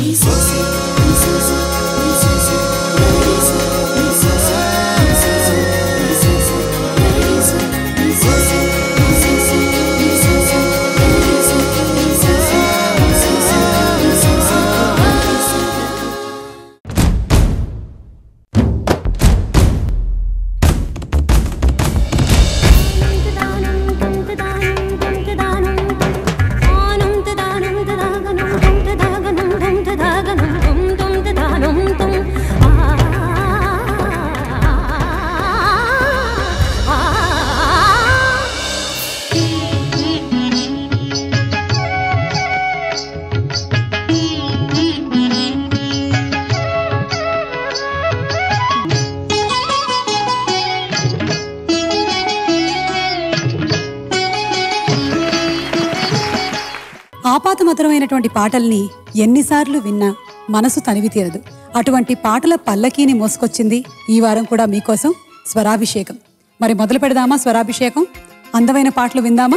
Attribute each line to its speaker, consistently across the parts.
Speaker 1: ఆపాతమధురమైనటువంటి పాటల్ని ఎన్నిసార్లు విన్నా మనసు తనివి తీరదు అటువంటి పాటల పల్లకీని మోసుకొచ్చింది ఈ వారం కూడా మీకోసం స్వరాభిషేకం మరి మొదలు పెడదామా స్వరాభిషేకం అందమైన పాటలు విందామా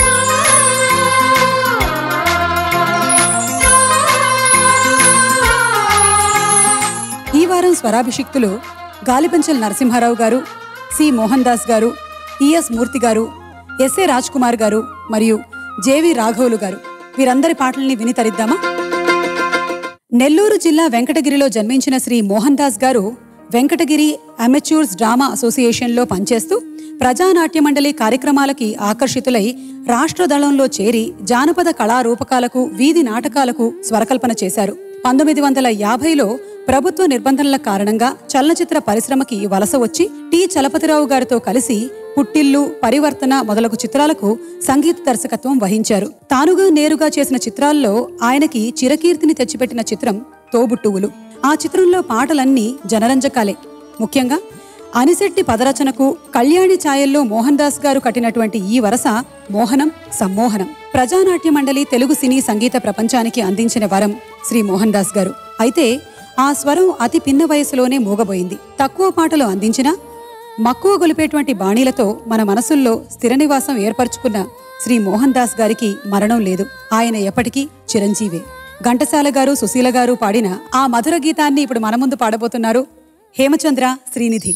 Speaker 1: ఈ వారం స్వరాభిషిక్తులు గాలిపంచల్ నరసింహారావు గారు సి మోహన్ దాస్ గారు ఈఎస్ మూర్తి గారు ఎస్ఏ రాజ్ కుమార్ గారు మరియు జేవి రాఘవులు గారు వీరందరి పాటల్ని విని తరిద్దామా నెల్లూరు జిల్లా వెంకటగిరిలో జన్మించిన శ్రీ మోహన్ దాస్ గారు వెంకటగిరి అమెచ్యూర్స్ డ్రామా అసోసియేషన్లో పనిచేస్తూ ప్రజానాట్య మండలి కార్యక్రమాలకి ఆకర్షితులై రాష్ట్ర దళంలో చేరి జానపద కళారూపకాలకు వీధి నాటకాలకు స్వరకల్పన చేశారు పంతొమ్మిది వందల యాభైలో ప్రభుత్వ నిబంధనల కారణంగా చలనచిత్ర పరిశ్రమకి వలస వచ్చి టి చలపతిరావు గారితో కలిసి పుట్టిల్లు పరివర్తన మొదలగు చిత్రాలకు సంగీత దర్శకత్వం వహించారు తానుగా నేరుగా చేసిన చిత్రాల్లో ఆయనకి చిరకీర్తిని తెచ్చిపెట్టిన చిత్రం తోబుట్టువులు ఆ చిత్రంలో పాటలన్నీ జనరంజకాలే ముఖ్యంగా అనిశెట్టి పదరచనకు కళ్యాణి ఛాయల్లో మోహన్ దాస్ గారు కట్టినటువంటి ఈ వరస మోహనం సమ్మోహనం ప్రజానాట్య మండలి తెలుగు సినీ సంగీత ప్రపంచానికి అందించిన వరం శ్రీ మోహన్ దాస్ గారు అయితే ఆ స్వరం అతి పిన్న వయసులోనే మూగబోయింది తక్కువ పాటలు అందించినా మక్కువ గొలిపేటువంటి బాణీలతో మన మనసుల్లో స్థిర నివాసం ఏర్పరచుకున్న శ్రీ మోహన్ దాస్ గారికి మరణం లేదు ఆయన ఎప్పటికీ చిరంజీవే ఘంటసాల గారు సుశీల గారు పాడిన ఆ మధుర గీతాన్ని ఇప్పుడు మన ముందు పాడబోతున్నారు హేమచంద్ర శ్రీనిధి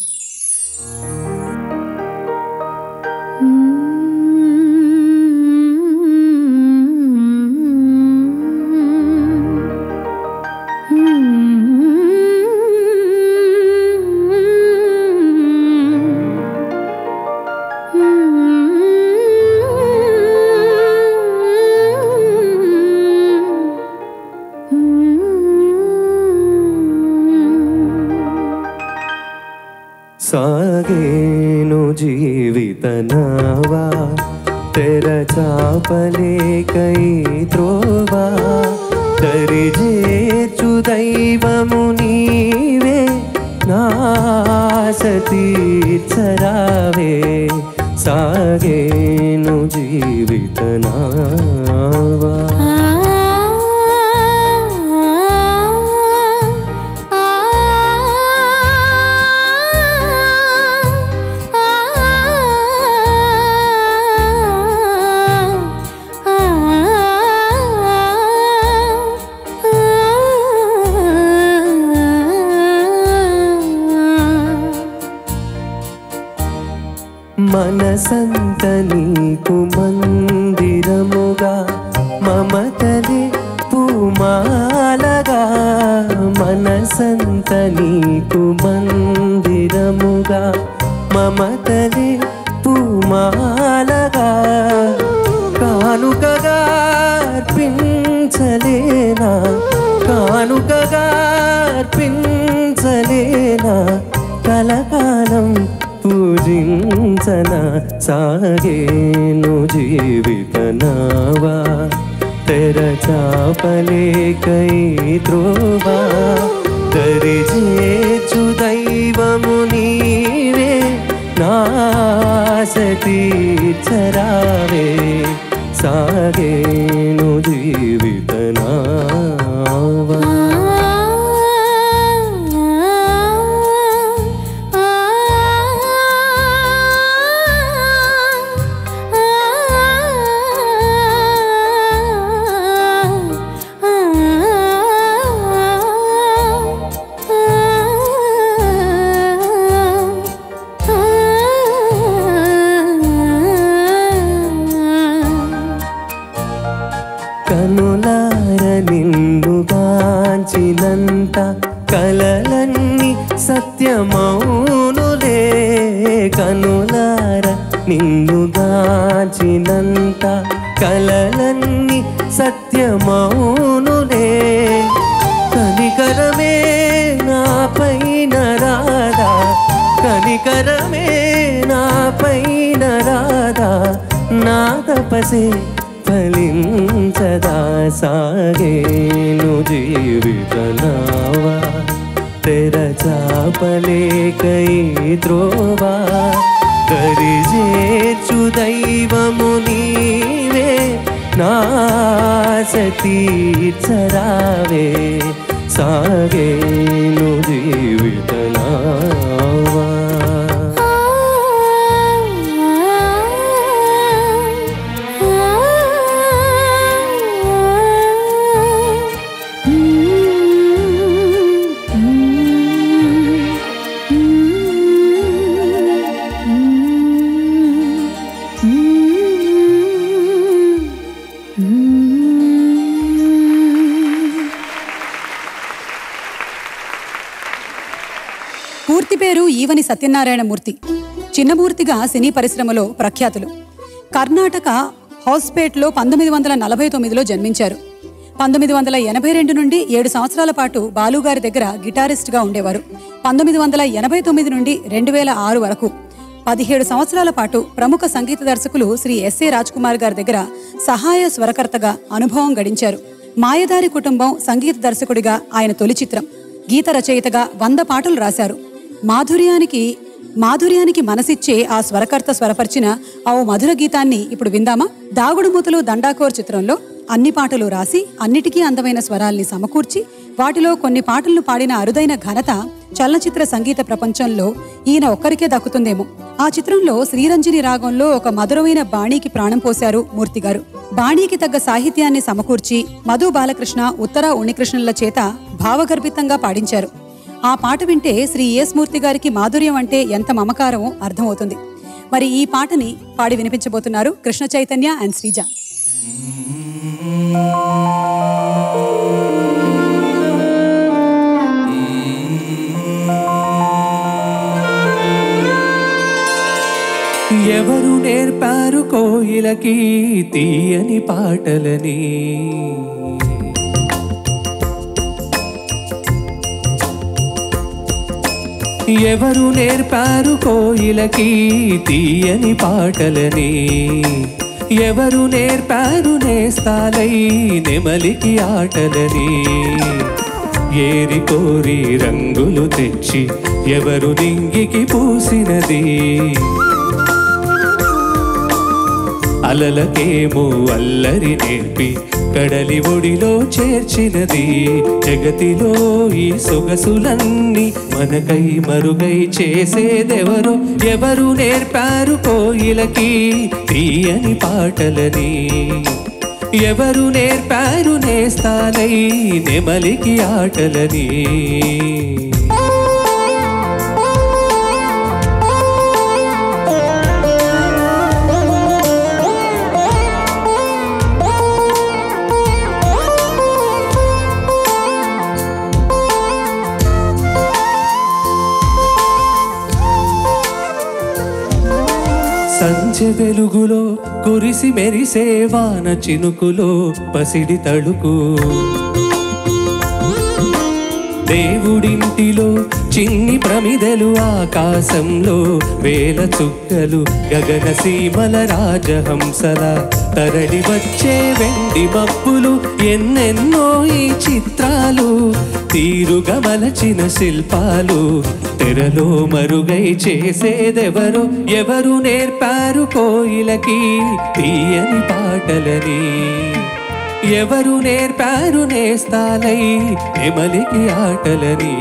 Speaker 2: సాగేను జీవిత నావా తెర చాపలే కై త్రోవా దరిజేర్చు దైవము నీవే నాస తీర్చరావే సాగేను జీవిత నావా మనసంత నీకు మందిరముగా మమతలే పూమాలగా మనసంత నీకు మందిరముగా మమతలే పూమాలగా కానుకగా అర్పించలేనా కానుకగా అర్పించలేనా కలకాలం పూజించన సాగేను జీవిత నావా తెర చాపలే కై త్రోవా దరిజేచు దైవము నీవే నాస తీర్చరావే సాగేను జీవిత నావా
Speaker 3: ఆ
Speaker 2: సత్యమౌనులే కనులార నిన్ను గాచినంత కలలన్నీ సత్యమౌనులే కనికరమే నా పైన రాదా కనికరమే నా పైన రాదా నా తపసే ఫలించదా సాగేను జీవితనావా తెరచాపలేకై త్రోవా దరిజేర్చు దైవము నీవే నాస తీర్చరావే సాగేను జీవితనావా
Speaker 1: పూర్తి పేరు ఈవని సత్యనారాయణమూర్తి చిన్నమూర్తిగా సినీ పరిశ్రమలో ప్రఖ్యాతులు కర్ణాటక హౌస్పేట్లో పంతొమ్మిది వందల నలభై తొమ్మిదిలో జన్మించారు పంతొమ్మిది వందల ఎనభై రెండు నుండి ఏడు సంవత్సరాల పాటు బాలుగారి దగ్గర గిటారిస్ట్గా ఉండేవారు పంతొమ్మిది వందల ఎనభై తొమ్మిది నుండి రెండు వేల ఆరు వరకు పదిహేడు సంవత్సరాల పాటు ప్రముఖ సంగీత దర్శకులు శ్రీ ఎస్ఏ రాజ్ కుమార్ గారి దగ్గర సహాయ స్వరకర్తగా అనుభవం గడించారు మాయదారి కుటుంబం సంగీత దర్శకుడిగా ఆయన తొలి చిత్రం గీత రచయితగా వంద పాటలు రాశారు మాధుర్యానికి మాధుర్యానికి మనసిచ్చే ఆ స్వరకర్త స్వరపరిచిన ఆ ఓ మధుర గీతాన్ని ఇప్పుడు విందామా దాగుడు మూతలు దండాకోర్ చిత్రంలో అన్ని పాటలు రాసి అన్నిటికీ అందమైన స్వరాల్ని సమకూర్చి వాటిలో కొన్ని పాటలను పాడిన అరుదైన ఘనత చలనచిత్ర సంగీత ప్రపంచంలో ఈయన ఒక్కరికే దక్కుతుందేమో ఆ చిత్రంలో శ్రీరంజని రాగంలో ఒక మధురమైన బాణీకి ప్రాణం పోశారు మూర్తి గారు బాణీకి తగ్గ సాహిత్యాన్ని సమకూర్చి మధు బాలకృష్ణ ఉత్తర ఉణికృష్ణుల చేత భావగర్భితంగా పాడించారు ఆ పాట వింటే శ్రీ ఎస్ మూర్తి గారికి మాధుర్యం అంటే ఎంత మమకారమో అర్థమవుతుంది మరి ఈ పాటని పాడి వినిపించబోతున్నారు కృష్ణ చైతన్య అండ్ శ్రీజ
Speaker 2: ఎవరు నేర్పారు కోయిలకి తీయని పాటలని ఎవరు నేర్పారు కోయిలకి తీయని పాటలని ఎవరు నేర్పారు నేస్తాలై నెమలికి ఆటలని ఏరి కోరి రంగులు తెచ్చి ఎవరు నింగికి పూసినది అలలకేమో అల్లరి నేర్పి కడలి ఒడిలో చేర్చినది జగతిలో ఈ సొగసులన్నీ మనకై మరుగై చేసేదెవరో ఎవరు నేర్పారు కోయిలకి తీయని పాటలని ఎవరు నేర్పారు నేస్తాలై నెమలికి ఆటలని సంచె వెలుగులో కురిసి మెరిసే వాన చినుకులో పసిడి తడుకు దేవుడింటిలో చిన్ని ప్రమిదలు ఆకాశంలో వేల చుక్కలు గగన సీమల రాజహంసల తరలి వచ్చే వెండి మబ్బులు ఎన్నెన్నో ఈ చిత్రాలు తీరుగా మలచిన శిల్పాలు తెరలో మరుగై చేసేదెవరో ఎవరు నేర్పారు కోయిలకి తీయని పాటలని ఎవరు నేర్పారు నేస్తాలై నెమలికి ఆటలని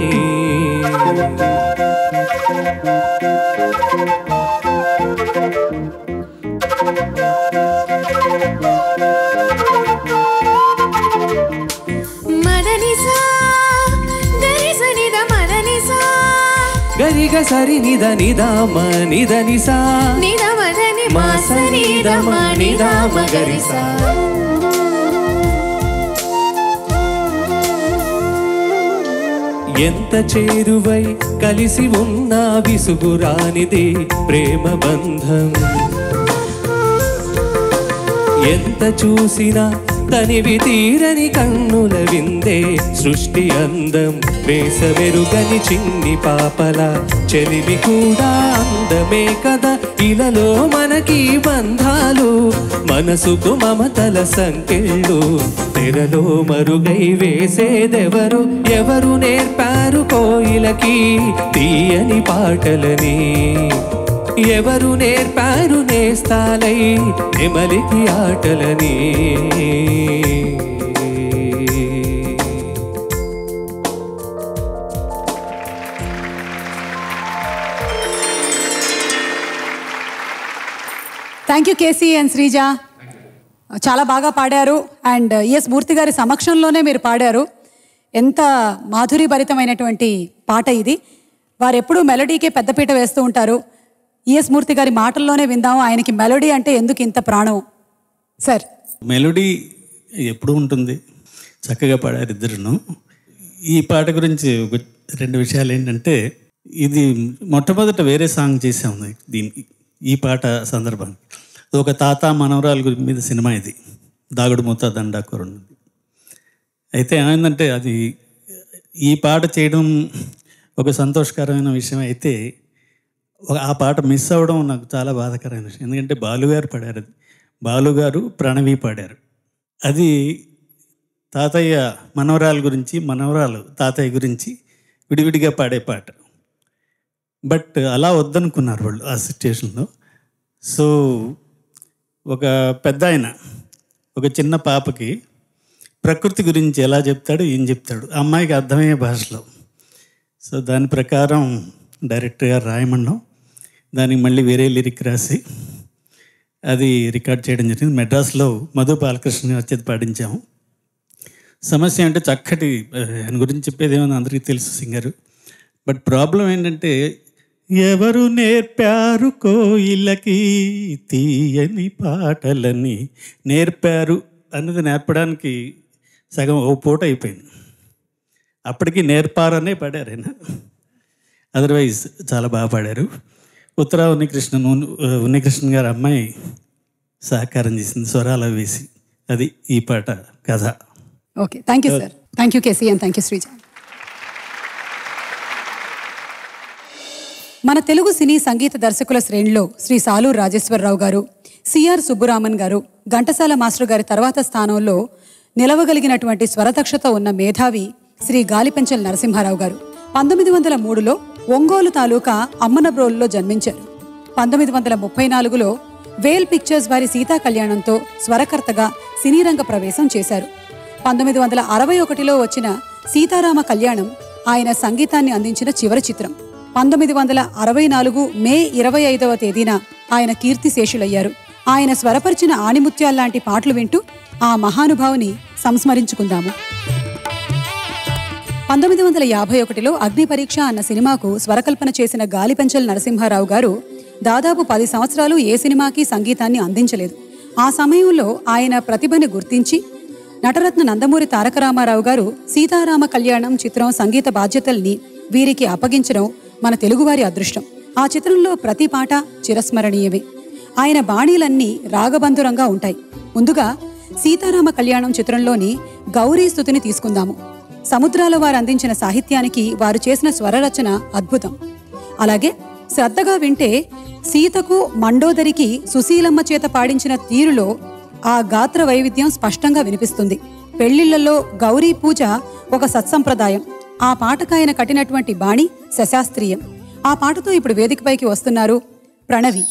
Speaker 3: మదనిసా గరిసనిద మదనిసా
Speaker 2: గరిగ సరి నిద నిదామ నిద నిసా
Speaker 3: నిద మదని మాసనిద మనిద మగరిసా
Speaker 2: ఎంత చేరువై కలిసి ఉన్న విసుగురానిది ప్రేమ బంధం ఎంత చూసినా తనివి తీరని కన్నుల విందే సృష్టి అందం వేసమెరుగని చిన్ని పాపల చెలిమి కూడా అందమే కదా ఇలలో మనకి బంధాలు మనసుకు మమతల సంకెళ్ళు తెరలో మరుగై వేసేదెవరు ఎవరు నేర్పారు కోయిలకి తీయని పాటలని ఎవరు నేర్పారు నేస్తాలై నెమలికి ఆటలని
Speaker 1: thank you KC and Sreeja చాలా బాగా పాడారు అండ్ ఎస్ మూర్తి గారి సమక్షంలోనే మీరు పాడారు ఎంత మాధుర్యభరితమైనటువంటి పాట ఇది వారు ఎప్పుడూ మెలడీకే పెద్దపీట వేస్తూ ఉంటారు ఈఎస్ మూర్తి గారి మాటల్లోనే విందాము ఆయనకి మెలోడీ అంటే ఎందుకు ఇంత ప్రాణం సార్
Speaker 4: మెలోడీ ఎప్పుడు ఉంటుంది చక్కగా పాడారు ఇద్దరును ఈ పాట గురించి ఒక రెండు విషయాలు ఏంటంటే ఇది మొట్టమొదట వేరే సాంగ్ చేసాము దీనికి ఈ పాట సందర్భానికి ఒక తాత మనవరాలు గురి మీద సినిమా ఇది దాగుడు మూత దండాకూర ఉన్నది అయితే ఏమైందంటే అది ఈ పాట చేయడం ఒక సంతోషకరమైన విషయం అయితే ఒక- ఆ పాట మిస్ అవ్వడం నాకు చాలా బాధాకరమైన విషయం ఎందుకంటే బాలుగారు పాడారు అది బాలుగారు ప్రణవి పాడారు అది తాతయ్య మనవరాల గురించి మనవరాలు తాతయ్య గురించి విడివిడిగా పాడే పాట బట్ అలా వద్దనుకున్నారు వాళ్ళు ఆ సిచ్యుయేషన్లో సో ఒక పెద్ద ఆయన ఒక చిన్న పాపకి ప్రకృతి గురించి ఎలా చెప్తాడు ఏం చెప్తాడు ఆ అమ్మాయికి అర్థమయ్యే భాషలో సో దాని ప్రకారం డైరెక్టర్ గారు రాయమన్నాం దానికి మళ్ళీ వేరే లిరిక్ రాసి అది రికార్డ్ చేయడం జరిగింది మెడ్రాస్లో మధు బాలకృష్ణ వచ్చేది పాడించాము సమస్య అంటే చక్కటి ఆ, ఆయన గురించి చెప్పేది ఏమో అందరికీ తెలుసు సింగరు బట్ ప్రాబ్లం ఏంటంటే ఎవరు నేర్పారు కోయిలకి తీయని పాటలని నేర్పారు అన్నది నేర్పడానికి సగం ఓ పూట అయిపోయింది అప్పటికి నేర్పారనే పాడారు ఆయన అదర్వైజ్ చాలా బాగా పాడారు ఉత్తరా ఉన్నికృష్ణన్ ఉన్ని- ఉన్నికృష్ణన్ గారి అమ్మాయి సహకారం చేసింది స్వరాలు వేసి అది ఈ పాట కథ
Speaker 1: okay thank you sir thank you KC and thank you Sreeja మన తెలుగు సినీ సంగీత దర్శకుల శ్రేణిలో శ్రీ సాలూరు రాజేశ్వరరావు గారు సిఆర్ సుబ్బురామన్ గారు ఘంటసాల మాస్టర్ గారి తర్వాత స్థానంలో నిలవగలిగినటువంటి స్వరదక్షత ఉన్న మేధావి శ్రీ గాలిపెంచల్ నరసింహారావు గారు పంతొమ్మిది వందల మూడులో ఒంగోలు తాలూకా అమ్మనబ్రోలులో జన్మించారు పంతొమ్మిది వందల ముప్పై నాలుగులో వేల్ పిక్చర్స్ వారి సీతా కళ్యాణంతో స్వరకర్తగా సినీ రంగ ప్రవేశం చేశారు పంతొమ్మిది వందల అరవై ఒకటిలో వచ్చిన సీతారామ కళ్యాణం ఆయన సంగీతాన్ని అందించిన చివరి చిత్రం పంతొమ్మిది వందల అరవై నాలుగు మే ఇరవై ఐదవ తేదీన ఆయన కీర్తిశేషులయ్యారు ఆయన స్వరపరిచిన ఆణిముత్యాల్లాంటి పాటలు వింటూ ఆ మహానుభావుని సంస్మరించుకుందాము పంతొమ్మిది వందల యాభై ఒకటిలో అగ్ని పరీక్ష అన్న సినిమాకు స్వరకల్పన చేసిన గాలిపెంచల్ నరసింహారావు గారు దాదాపు పది సంవత్సరాలు ఏ సినిమాకి సంగీతాన్ని అందించలేదు ఆ సమయంలో ఆయన ప్రతిభని గుర్తించి నటరత్న నందమూరి తారక రామారావు గారు సీతారామ కళ్యాణం చిత్రం సంగీత బాధ్యతల్ని వీరికి అప్పగించడం మన తెలుగువారి అదృష్టం ఆ చిత్రంలో ప్రతి పాట చిరస్మరణీయమే ఆయన బాణీలన్నీ రాగబంధురంగా ఉంటాయి ముందుగా సీతారామ కళ్యాణం చిత్రంలోని గౌరీ స్థుతిని తీసుకుందాము సముద్రాల వారు అందించిన సాహిత్యానికి వారు చేసిన స్వరరచన అద్భుతం అలాగే శ్రద్ధగా వింటే సీతకు మండోదరికి సుశీలమ్మ చేత పాడించిన తీరులో ఆ గాత్ర వైవిధ్యం స్పష్టంగా వినిపిస్తుంది పెళ్లిళ్లలో గౌరీ పూజ ఒక సత్సంప్రదాయం ఆ పాటకాయన కట్టినటువంటి బాణి శశాస్త్రీయం ఆ పాటతో ఇప్పుడు వేదికపైకి వస్తున్నారు ప్రణవి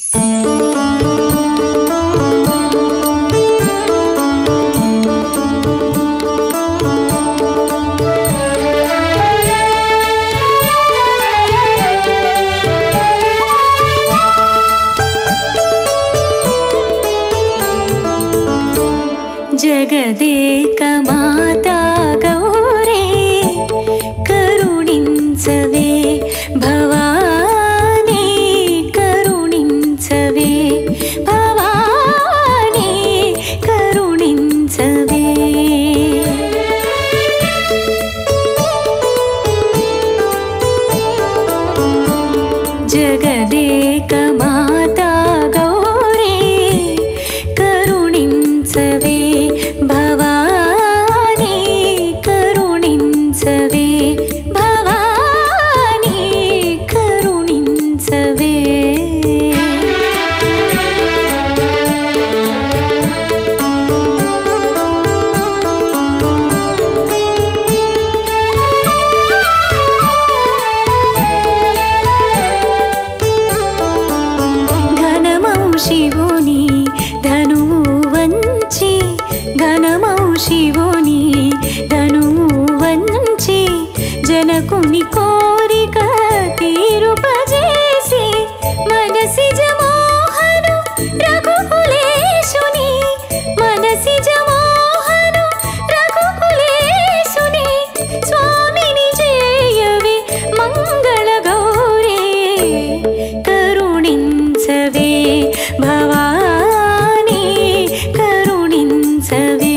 Speaker 3: జగదేకమాతా గౌరే కరుణించవే భవానీ కరుణించవే కరుని కోరిక తీరుపజేసి మనసిజ మోహను రఘుకులేశుని మనసిజ మోహను రఘుకులేశుని స్వామిని చేయవే మంగళ గౌరే కరుణించవే భవానీ కరుణించవే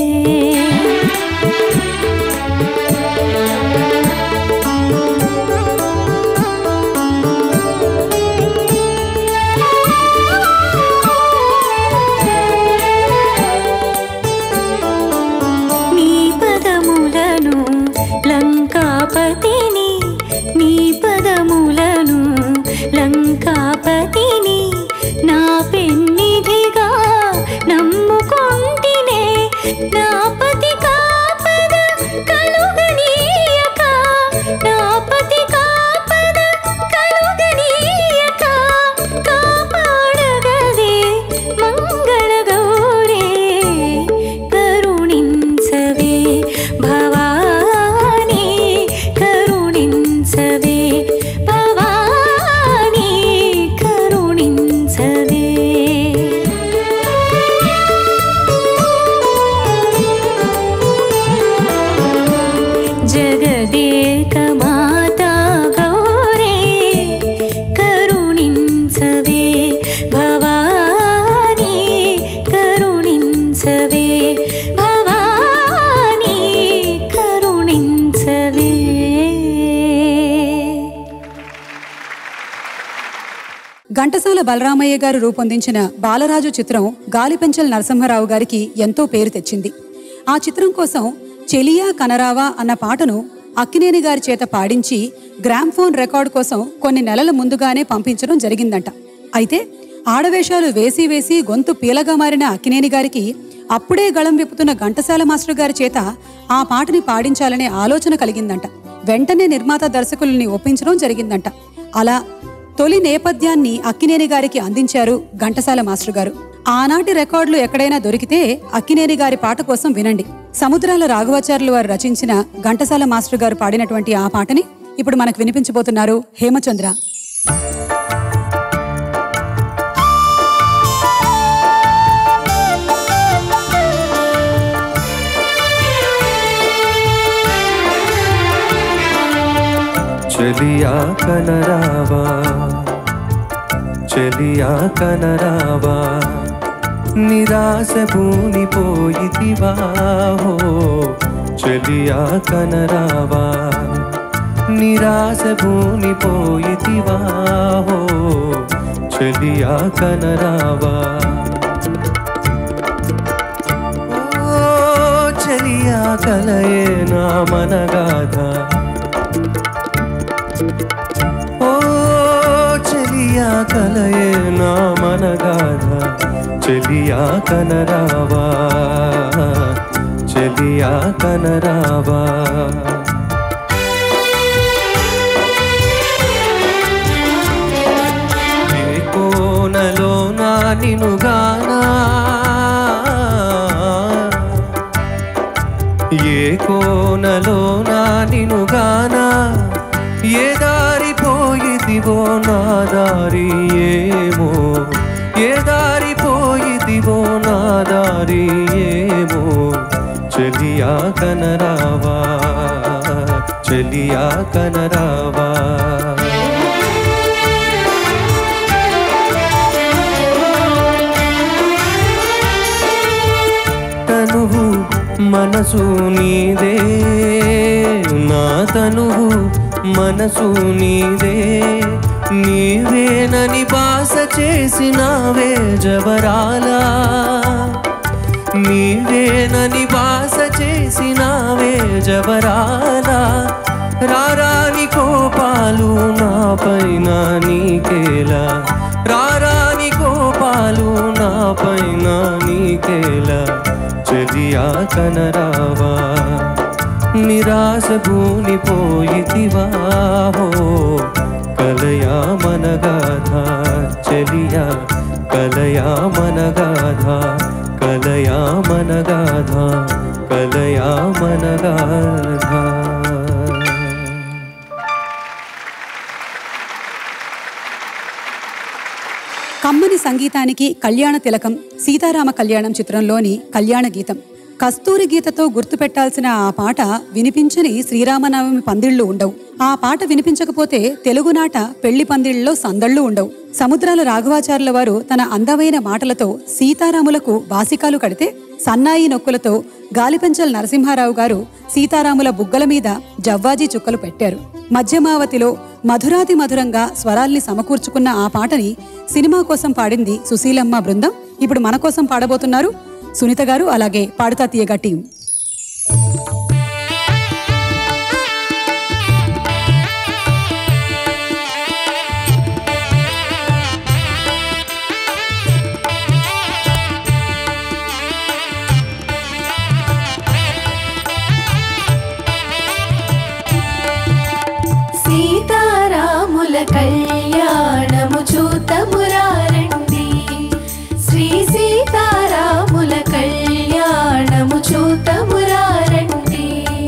Speaker 3: నీ పదములను లంకాపతిని నీ పదములను లంకాపతిని నా పెన్నిధిగా నమ్ముకొంటినే నా పతి కాపద కలుగనీయక నా పతి కాపద కలుగనీయక కాపాడగదే మంగళ గౌరే కరుణించవే భవానీ కరుణించవే భవానీ కరుణించవే జగదేక మాతా గౌరే కరుణించవే భవానీ కరుణించవే భవానీ కరుణించవే
Speaker 1: ఘంటసాల బలరామయ్య గారు రూపొందించిన బాలరాజు చిత్రం గాలిపెంచల్ నరసింహారావు గారికి ఎంతో పేరు తెచ్చింది ఆ చిత్రం కోసం చెలియా కనరావా అన్న పాటను అక్కినేని గారి చేత పాడించి గ్రామ్ఫోన్ రికార్డు కోసం కొన్ని నెలల ముందుగానే పంపించడం జరిగిందంట అయితే ఆడవేషాలు వేసి వేసి గొంతు పీలగా మారిన అక్కినేని గారికి అప్పుడే గళం విప్పుతున్న ఘంటసాల మాస్టర్ గారి చేత ఆ పాటని పాడించాలనే ఆలోచన కలిగిందంట వెంటనే నిర్మాత దర్శకుల్ని ఒప్పించడం జరిగిందంట అలా తొలి నేపథ్యాన్ని అక్కినేని గారికి అందించారు ఘంటసాల మాస్టర్ గారు ఆనాటి రికార్డులు ఎక్కడైనా దొరికితే అక్కినేని గారి పాట కోసం వినండి సముద్రాల రాఘవాచార్యులు వారు రచించిన ఘంటసాల మాస్టర్ గారు పాడినటువంటి ఆ పాటని ఇప్పుడు మనకు వినిపించబోతున్నారు హేమచంద్ర
Speaker 2: చెలియా కనరావా చెలియా కనరావా నిరాశ భూనిపోయితివా హో చెలియా కనరావా నిరాశ భూనిపోయితివా హో చెలియా కనరావా ఓ చెలియా కలయే నా మనగాథ ఓ చెలియా కలయే నా మనగాథ చెలియా కనరావా చెలియా కనరావా ఏ కోనలో నా నినుగానా ఏ కోనలో నా నినుగానా ఏ దారి పోయిదివో నా దారి ఏమో ఏ దారి పోయిదివో నా దారి ఏమో చెలియా కనరావా చెలియా కనరావా తనువు మనసు నీదే నా తనువు మనసు నీదే నీవేనని బాస చేసినావే జవరాలా నీవేనని బాస చేసినావే జవరాలా రారాని కోపాలు నా పైన నీకేలా రారాని కోపాలు నా పైన నీకేలా చెలియా కనరావా నిరాశ భూనిపోయితివా హో కలయా మనగాథ చెలియా కలయా మనగాథ కలయా మనగాథ కలయా మనగాథ
Speaker 1: కమ్మని సంగీతానికి కళ్యాణ తిలకం సీతారామ కళ్యాణం చిత్రంలోని కళ్యాణ గీతం కస్తూరి గీతతో గుర్తుపెట్టాల్సిన ఆ పాట వినిపించని శ్రీరామనవమి పందిళ్లు ఉండవు ఆ పాట వినిపించకపోతే తెలుగునాట పెళ్లి పందిళ్లలో సందళ్లు ఉండవు సముద్రాల రాఘవాచార్యుల వారు తన అందమైన మాటలతో సీతారాములకు బాసికాలు కడితే సన్నాయి నొక్కులతో గాలిపెంచల్ నరసింహారావు గారు సీతారాముల బుగ్గల మీద జవ్వాజీ చుక్కలు పెట్టారు మధ్యమావతిలో మధురాతి మధురంగా స్వరాల్ని సమకూర్చుకున్న ఆ పాటని సినిమా కోసం పాడింది సుశీలమ్మ బృందం ఇప్పుడు మన కోసం పాడబోతున్నారు సునీత గారు అలాగే పాడుతా తీయగా టీం
Speaker 3: సీతారాముల కళ్యాణము చూతమురారండి శ్రీ సీతారాముల కళ్యాణము చూతమురారండి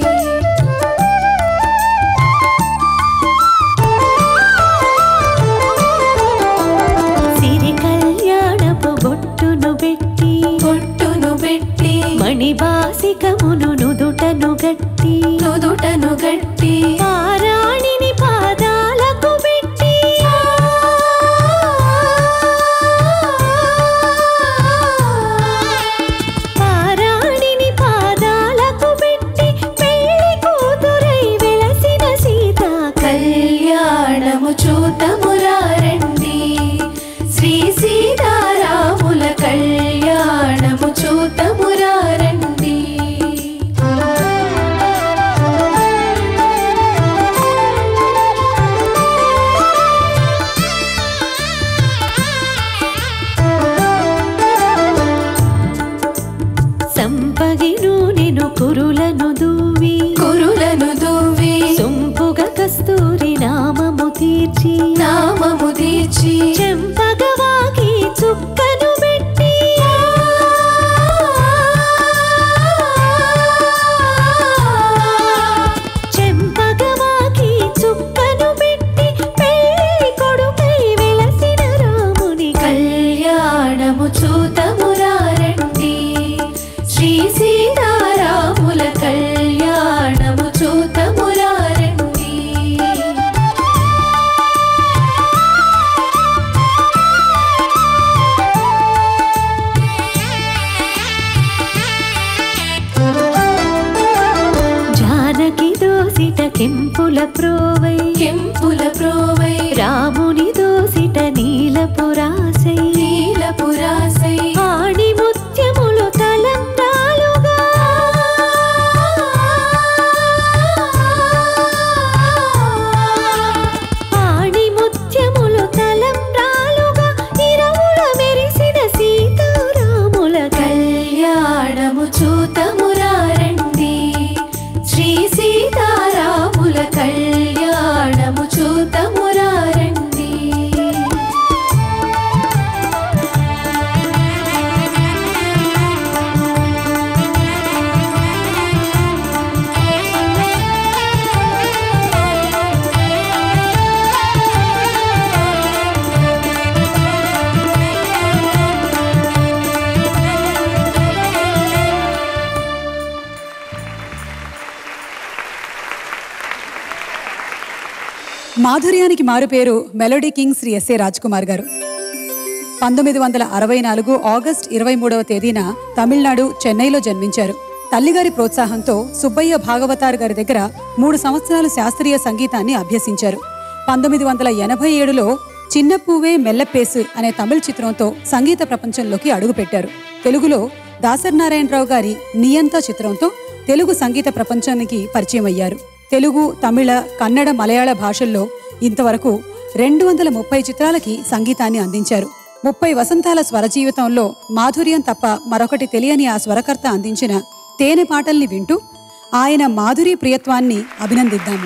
Speaker 3: సిరి కళ్యాణపు బొట్టును పెట్టి బొట్టును పెట్టి మణిబాసికమును నుదుటను గట్టి నుదుటను గట్టి పారాణిని పాదాలకు పెట్టి పారాణిని పాదాలకు పెట్టి పెళ్లి కూతురై వెలసిన సీత కళ్యాణము చూతమురారండి శ్రీ సీతారాముల కళ్యాణము చూతమురారండి సంపగిను నేను కురులను దూవి కురులను దూవి సొంపుగా కస్తూరి నామము తీర్చి నామము తీర్చి చెంపగవాకి చుక్కను పెట్టి చెంపగవాకి చుక్కను పెట్టి పెళ్లి కొడుకై వెలసిన రాముని కళ్యాణము చూతమురారండి శ్రీ సీతారాముల కళ్యాణము చూతమురారండి జానకి దోసిట కెంపుల ప్రోవై కెంపుల ప్రోవై రాముని దోసిట నీలపురాసై నీలపురాసై ఆణి ముత్యములు తలంబ్రాలుగా ఆణి ముత్యములు తలంబ్రాలుగా ఇరవుల మెరిసిన సీతారాముల కళ్యాణము చూతమురారండి శ్రీ సీతారాముల కళ్యాణము చూతమురారండి
Speaker 1: మాధుర్యానికి మారుపేరు melody king Shri SA Kumar garu పంతొమ్మిది వందల అరవై నాలుగు ఆగస్ట్ ఇరవై మూడవ తేదీన తమిళనాడు చెన్నైలో జన్మించారు తల్లిగారి ప్రోత్సాహంతో సుబ్బయ్య భాగవతార్ గారి దగ్గర మూడు సంవత్సరాలు శాస్త్రీయ సంగీతాన్ని అభ్యసించారు పంతొమ్మిది వందల ఎనభై ఏడులో చిన్న పువ్వే మెల్లపేసు అనే తమిళ చిత్రంతో సంగీత ప్రపంచంలోకి అడుగుపెట్టారు తెలుగులో దాసర్ నారాయణరావు గారి నియంత చిత్రంతో తెలుగు సంగీత ప్రపంచానికి పరిచయం అయ్యారు తెలుగు తమిళ కన్నడ మలయాళ భాషల్లో ఇంతవరకు రెండు వందల ముప్పై చిత్రాలకి సంగీతాన్ని అందించారు ముప్పై వసంతాల స్వర జీవితంలో మాధుర్యం తప్ప మరొకటి తెలియని ఆ స్వరకర్త అందించిన తేనె పాటల్ని వింటూ ఆయన మాధురి ప్రియత్వాన్ని అభినందిద్దాము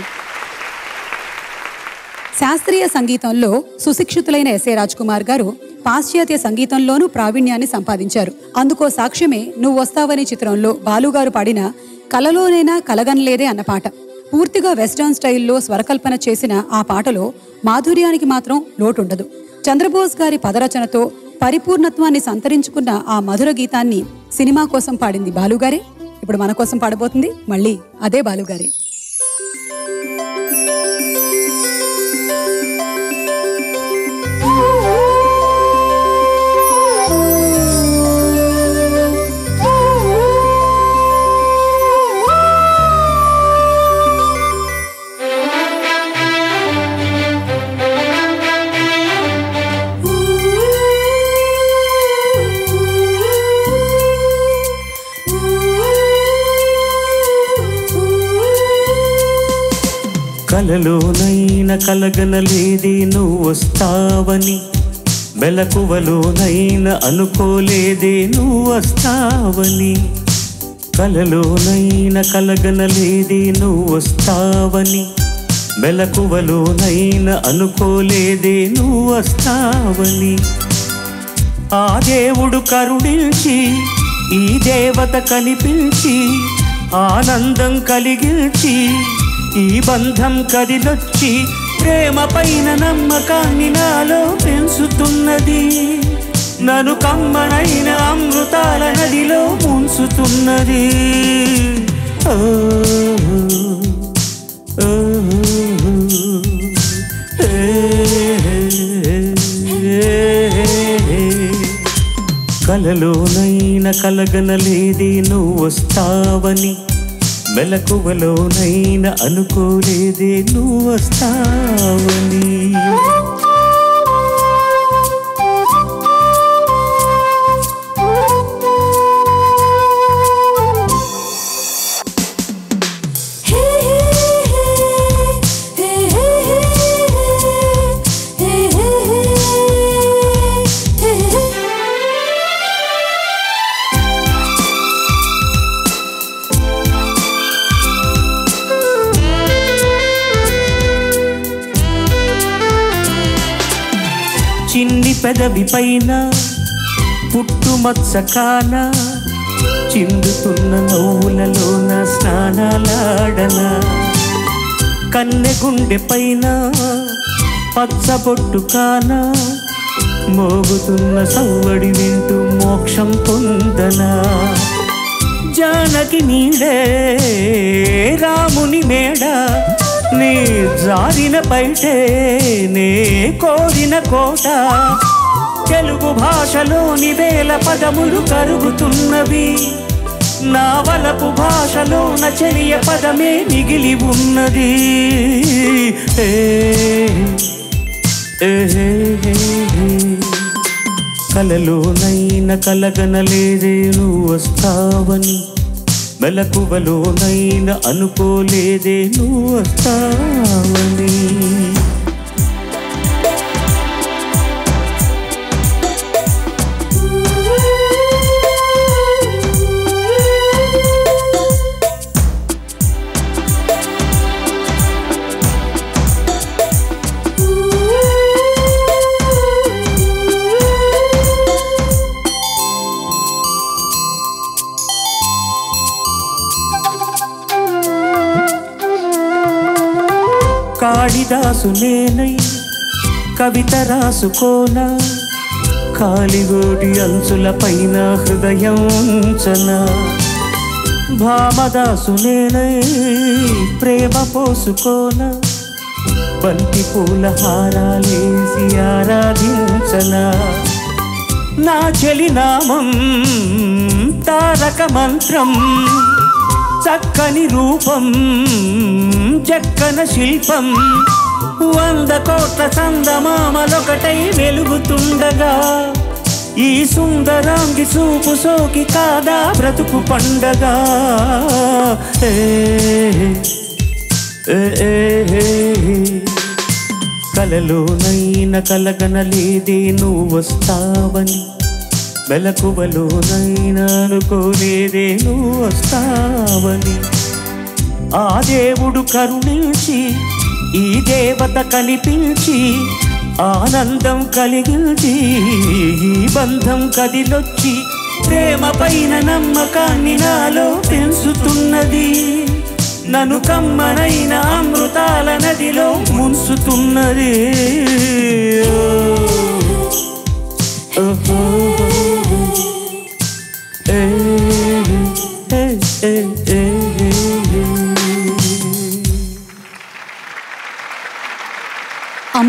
Speaker 1: శాస్త్రీయ సంగీతంలో సుశిక్షితులైన ఎస్ఏ కుమార్ గారు పాశ్చాత్య సంగీతంలోనూ ప్రావీణ్యాన్ని సంపాదించారు అందుకో సాక్ష్యమే నువ్వు వస్తావని చిత్రంలో బాలుగారు పాడిన కలలోనైనా కలగనలేదే అన్న పాట పూర్తిగా వెస్టర్న్ స్టైల్లో స్వరకల్పన చేసిన ఆ పాటలో మాధుర్యానికి మాత్రం లోటుండదు చంద్రబోస్ గారి పదరచనతో పరిపూర్ణత్వాన్ని సంతరించుకున్న ఆ మధుర గీతాన్ని సినిమా కోసం పాడింది బాలుగారే ఇప్పుడు మన కోసం పాడబోతుంది మళ్ళీ అదే బాలుగారే
Speaker 2: కలలోనైన కలగనలేది నువ్వు వస్తావని మెలకువలోనైన అనుకోలేదే నువ్వు వస్తావని కలలోనైన కలగనలేది నువ్వు వస్తావని మెలకువలోనైన అనుకోలేదే నువ్వు వస్తావని ఆ దేవుడు కరుణించి ఈ దేవత కనిపించి ఆనందం కలిగించి ఈ బంధం కదిలొచ్చి ప్రేమ పైన నమ్మకాన్ని నాలో పెంచుతున్నది నన్ను కమ్మనైన అమృతాల నదిలో ముంచుతున్నది ఓ, ఓ, ఏ, కలలోనైన కలగనలేది నువ్వు వస్తావని మెలకువలోనైన అనుకోలేదే నువ్వు వస్తావని చిన్ని పెదవి పైన పుట్టుమచ్చ కాన చిందుతున్న నవ్వులలోన స్నానాలాడన కన్నె గుండె పైన పచ్చబొట్టు కాన మోగుతున్న సవ్వడి వింటూ మోక్షం పొందనా జానకి నీడే రాముని మేడ నీ జారిన బయటే నే కోరిన కోట తెలుగు భాషలోని వేల పదములు కరుగుతున్నవి నా వలపు భాషలోన చెలియ పదమే మిగిలి ఉన్నది ఏ, ఏ, ఏ, ఏ. కలలోనైన కలగనలేదే నువ్వు వస్తావని మెలకువలోనైన అనుకోలేదే నువ్వు వస్తావని కాళిదాసు నేనై కవిత రాసుకోన కాలిగోడి అంచుల పైన హృదయం ఉంచన భామదాసు నేనై ప్రేమ పోసుకోన బంతి పూల హారాలేసి ఆరాధించనా నా చెలి నామం తారక మంత్రం చక్కని రూపం చక్కన శిల్పం వంద కోట్ల చందమామలొకటై వెలుగుతుండగా ఈ సుందరాంగి చూపు సోకి కాదా బ్రతుకు పండగా ఏ, ఏ, ఏ, ఏ, ఏ. కలలోనైన కలగనలేదే నువ్వు వస్తావని మెలకువలోనైనా అనుకోలేదే నువ్వు వస్తావని ఆ దేవుడు కరుణించి ఈ దేవత కనిపించి ఆనందం కలిగించి ఈ బంధం కదిలొచ్చి ప్రేమ పైన నమ్మకాన్ని నాలో పెంచుతున్నది నన్ను కమ్మనైన అమృతాల నదిలో ముంచుతున్నది ఓ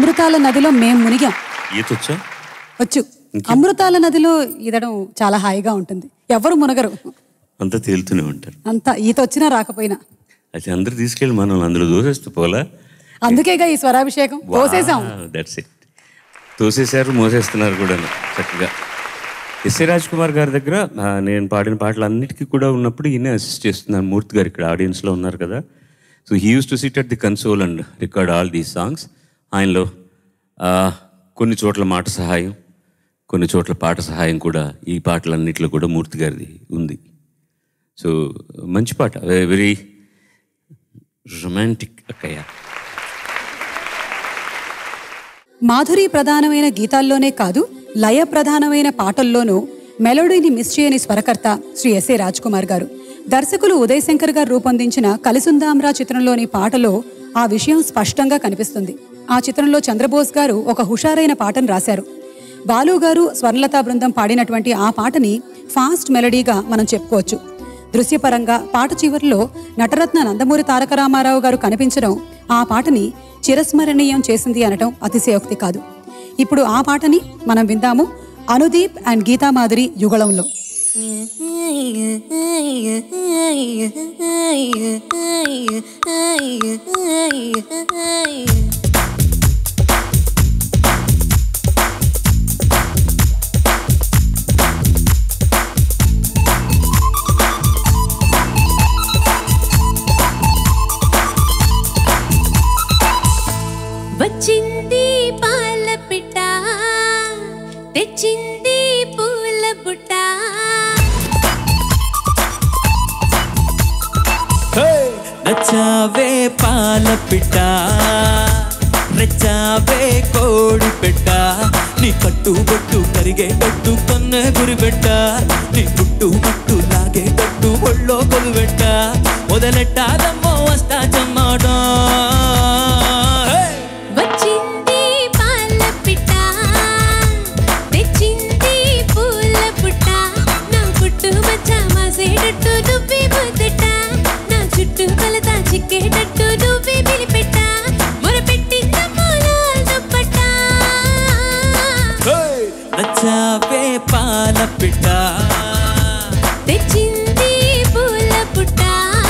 Speaker 1: అమృతాల నదిలో మేం మునిగాం
Speaker 5: ఈతొచ్చా
Speaker 1: వచ్చు అమృతాల నదిలో ఈదడం చాలా హాయిగా ఉంటుంది ఎవరు మునగరు
Speaker 5: అంతా తేలుతూనే ఉంటారు
Speaker 1: అంత ఈత వచ్చినా రాకపోయినా
Speaker 5: అయితే అందరు తీసుకెళ్ళి మనం అందులో దూసేస్తూ పోలా
Speaker 1: అందుకేగా ఈ స్వరాభిషేకం పోసేసాం
Speaker 5: దట్స్ ఇట్ తోసేశారు మోసేస్తున్నారు కూడా చక్కగా ఎస్ఏ రాజ్ కుమార్ గారి దగ్గర ఆ, నేను పాడిన పాటలు అన్నిటికీ కూడా ఉన్నప్పుడు ఈయన అసిస్ట్ చేస్తున్నారు మూర్తి గారు ఇక్కడ ఆడియన్స్లో ఉన్నారు కదా so he used to sit at the console and record all these songs ఆయనలో ఆ, కొన్ని చోట్ల మాట సహాయం కొన్ని చోట్ల పాట సహాయం కూడా ఈ పాటలన్నిటిలో కూడా మూర్తి గారిది ఉంది సో మంచి పాట వెరీ రొమాంటిక్ అక్కయ్య
Speaker 1: మాధురి ప్రధానమైన గీతాల్లోనే కాదు లయ ప్రధానమైన పాటల్లోనూ మెలోడీని మిస్ చేయని స్వరకర్త శ్రీ ఎస్ఏ రాజ్ కుమార్ గారు దర్శకులు ఉదయ్ శంకర్ గారు రూపొందించిన కలిసుందాంరా చిత్రంలోని పాటలో ఆ విషయం స్పష్టంగా కనిపిస్తుంది ఆ చిత్రంలో చంద్రబోస్ గారు ఒక హుషారైన పాటను రాశారు బాలు గారు స్వర్ణలతా బృందం పాడినటువంటి ఆ పాటని ఫాస్ట్ మెలడీగా మనం చెప్పుకోవచ్చు దృశ్యపరంగా పాట చివరిలో నటరత్న నందమూరి తారక రామారావు గారు కనిపించడం ఆ పాటని చిరస్మరణీయం చేసింది అనటం అతిశయోక్తి కాదు ఇప్పుడు ఆ పాటని మనం విందాము అనుదీప్ అండ్ గీతామాధురి యుగళంలో
Speaker 3: వచ్చింది పాల పిట్ట తెచ్చింది పూల బుట్ట
Speaker 2: నచ్చావే పాల పిట్ట రెచ్చావే కోడి పెట్ట నీ కట్టు బొట్టు కరిగేటట్టు కన్నే గురి పెట్ట నీ గుట్టు మట్టు లాగేటట్టు ఒళ్ళో కొలు పెట్ట మొదలెట్టాదమ్మో వస్తా చమ్మాట
Speaker 3: వచ్చింది పాల పిట్ట తెచ్చింది పూల బుట్ట నా పుట్టు మచ్చ మాసేటట్టు నువ్వే ముద్దట నా చుట్టూ కొలత చిక్కేటట్టు నువ్వే పిలిపెట్ట మొరపెట్టిందమ్మో నా దుప్పట్ట
Speaker 2: నచ్చావే పాల పిట్ట
Speaker 3: తెచ్చింది పూల పుట్ట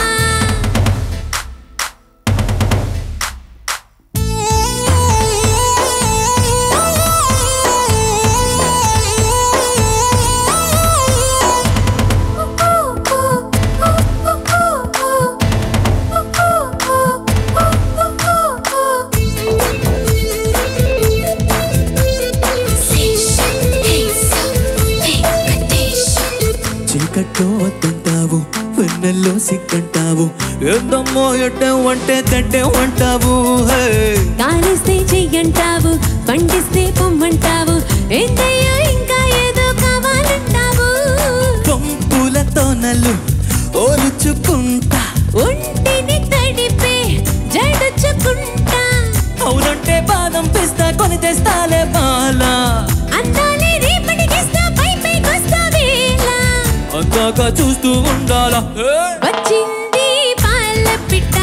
Speaker 2: చీకట్లో వద్దంటావు వెన్నెల్లో సిగ్గంటావు ఏందమ్మో ఎట్టం అంటే తట్టెం అంటావు హే
Speaker 3: కాలిస్తే చెయ్యంటావు పండిస్తే పొమ్మంటావు ఏంటయ్యా ఇంకా ఏదో కావాలంటావు
Speaker 2: పంపులతో నల్లు ఓలుచుకుంటా
Speaker 3: ఒంటిని తడిపే జడుచుకుంటా
Speaker 2: అవునంటే బాదం పిస్తా కొని తెస్తాలే బాల
Speaker 3: అందాలే రేపటికిస్తా పై పైకొస్తా వేళ
Speaker 2: అందాక చూస్తూ ఉండాలా హే!
Speaker 3: వచ్చింది పాల పిట్ట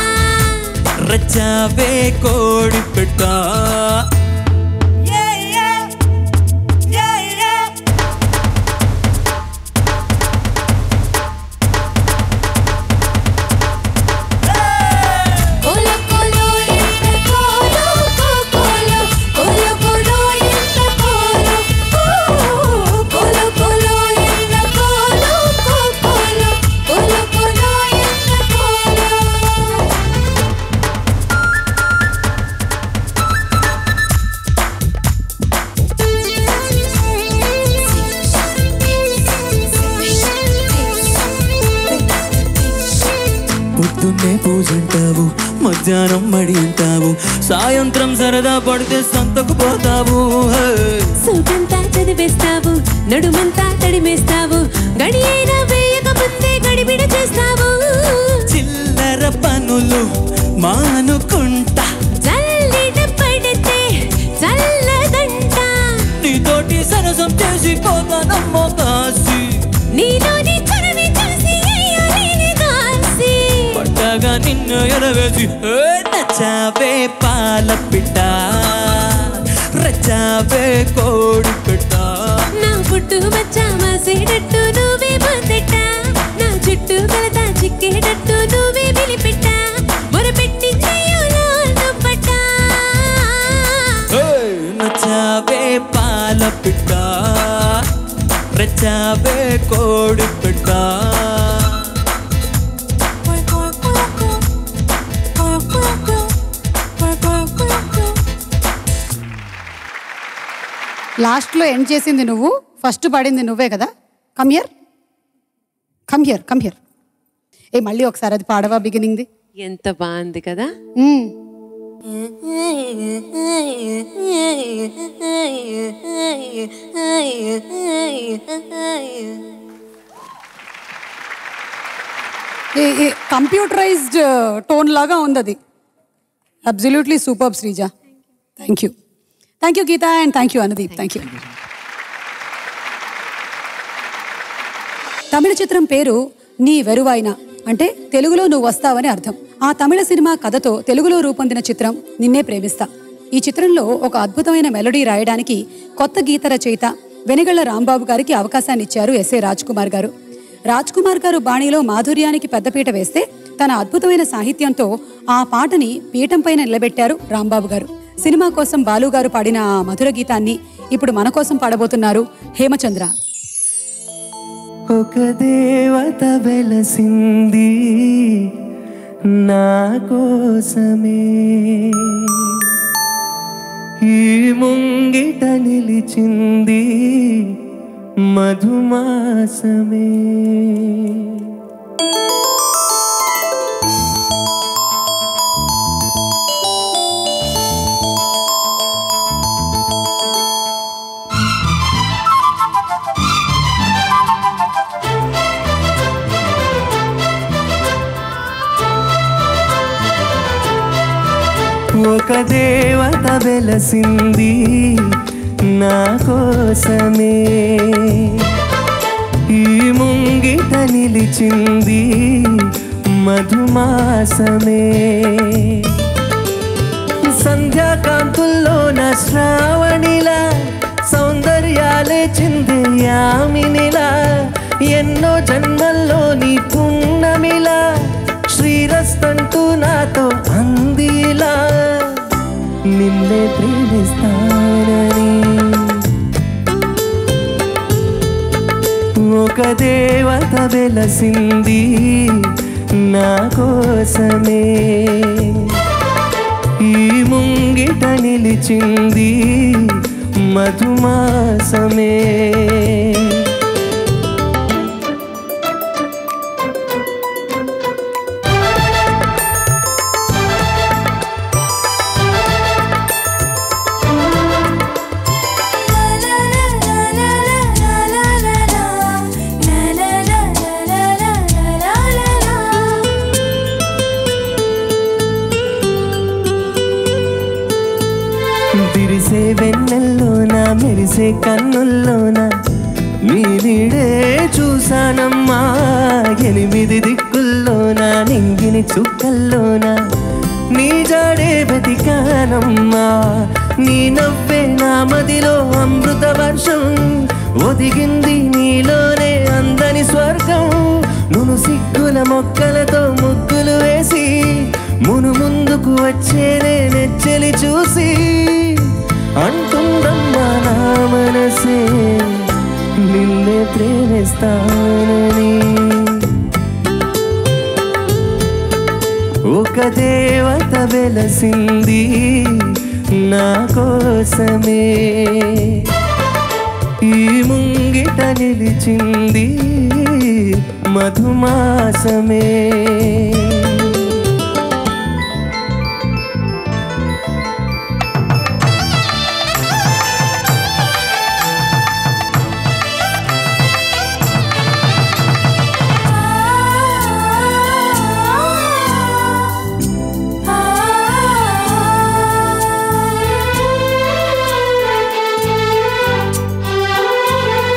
Speaker 2: రచ్చావే కోడి పెట్ట
Speaker 3: కోలో కోలో ఎంత కోలో కోలో కోలో కోలో ఎంత కోలో కోలో కోలో ఎంత కోలో కోలో కోలో కోలో ఎంత కోలో
Speaker 2: పొద్దున్నే పూజంటావు మధ్యాహ్నం మడి అంటావు సాయంత్రం సరదా పడితే సంతకు పోతావు హే!
Speaker 3: సూటంతా చదివేస్తావు నడుమంతా తడిమేస్తావు గడి అయినా వేయక ముందే గడిబిడ చేస్తావు
Speaker 2: చిల్లర పనులు మానుకుంటా
Speaker 3: చల్లిట పడితే చల్లదంట
Speaker 2: నీతోటి సరసం చేసి పోతానమ్మో కాసి
Speaker 3: నీలోని చొరవి చూసి అయ్యాలేని దాసి
Speaker 2: పట్టగా నిన్ను ఎరవేసి ఏ నచ్చావే పాల పిట్ట రచావే కోడి పెట్ట
Speaker 3: నా పుట్టు బచ్చా మాసేటట్టు నువ్వే మొదట నా చుట్టూ కలత చిక్కేటట్టు నువ్వే పిలిపెట్ట మొరపెట్టి చెయ్యులో దుప్పట
Speaker 2: ఏయ్, నచ్చావే పాల పిట్ట రచావే కోడి పెట్ట
Speaker 1: లాస్ట్లో ఎండ్ చేసింది నువ్వు ఫస్ట్ పాడింది నువ్వే కదా కమ్యర్ కమ్యర్ కమ్యర్ ఏ మళ్ళీ ఒకసారి అది పాడవా బిగినింగ్ది
Speaker 3: ఎంత బాగుంది కదా
Speaker 1: మ్మ్. కంప్యూటరైజ్డ్ టోన్ లాగా ఉంది అది absolutely super Sreeja thank you thank you Geetha and thank you Anudeep thank you తమిళ చిత్రం పేరు నీ వెరువాయిన అంటే తెలుగులో నువ్వు వస్తావని అర్థం ఆ తమిళ సినిమా కథతో తెలుగులో రూపొందిన చిత్రం నిన్నే ప్రేమిస్తా ఈ చిత్రంలో ఒక అద్భుతమైన మెలడీ రాయడానికి కొత్త గీత రచయిత వెనిగళ్ల రాంబాబు గారికి అవకాశాన్ని ఇచ్చారు ఎస్ఏ రాజ్ కుమార్ గారు రాజ్ కుమార్ గారు బాణీలో మాధుర్యానికి పెద్దపీట వేస్తే తన అద్భుతమైన సాహిత్యంతో ఆ పాటని పీఠం పైన నిలబెట్టారు రాంబాబు గారు సినిమా కోసం బాలు గారు పాడిన ఆ మధుర గీతాన్ని ఇప్పుడు మన కోసం పాడబోతున్నారు హేమచంద్ర
Speaker 6: ఒక దేవత వెలసింది నా కోసమే ఈ ముంగిట నిలిచింది మధుమాసమే ఒక దేవత వెలసింది నా కోసమే ఈ ముంగిట నిలిచింది మధుమాసమే సంధ్యాకాంతుల్లో నా శ్రావణిలా సౌందర్యాలే చిందే యామినిలా ఎన్నో జన్మల్లో నీ పున్నమిలా శ్రీరస్తంటూ నాతో అందిలా నిన్నే ప్రేమిస్తానని ఒక దేవత వెలసింది నా కోసమే ఈ ముంగిట నిలిచింది మధుమాసమే విరిసే వెన్నెల్లోన మెరిసే కన్నుల్లోన నీ నీడే చూసానమ్మా ఎనిమిది దిక్కుల్లోన నింగిని చుక్కల్లోన నీ జాడే వెతికానమ్మా నీ నవ్వే నా మదిలో అమృత వర్షం ఒదిగింది నీలోనే అందని స్వర్గం నును సిగ్గుల మొక్కలతో ముగ్గులు వేసి మును ముందుకు వచ్చేనే నెచ్చెలి చూసి అంటుందమ్మా నా మనసే నిన్నే ప్రేమిస్తానని ఒక దేవత వెలసింది నా కోసమే ఈ ముంగిట నిలిచింది మధుమాసమే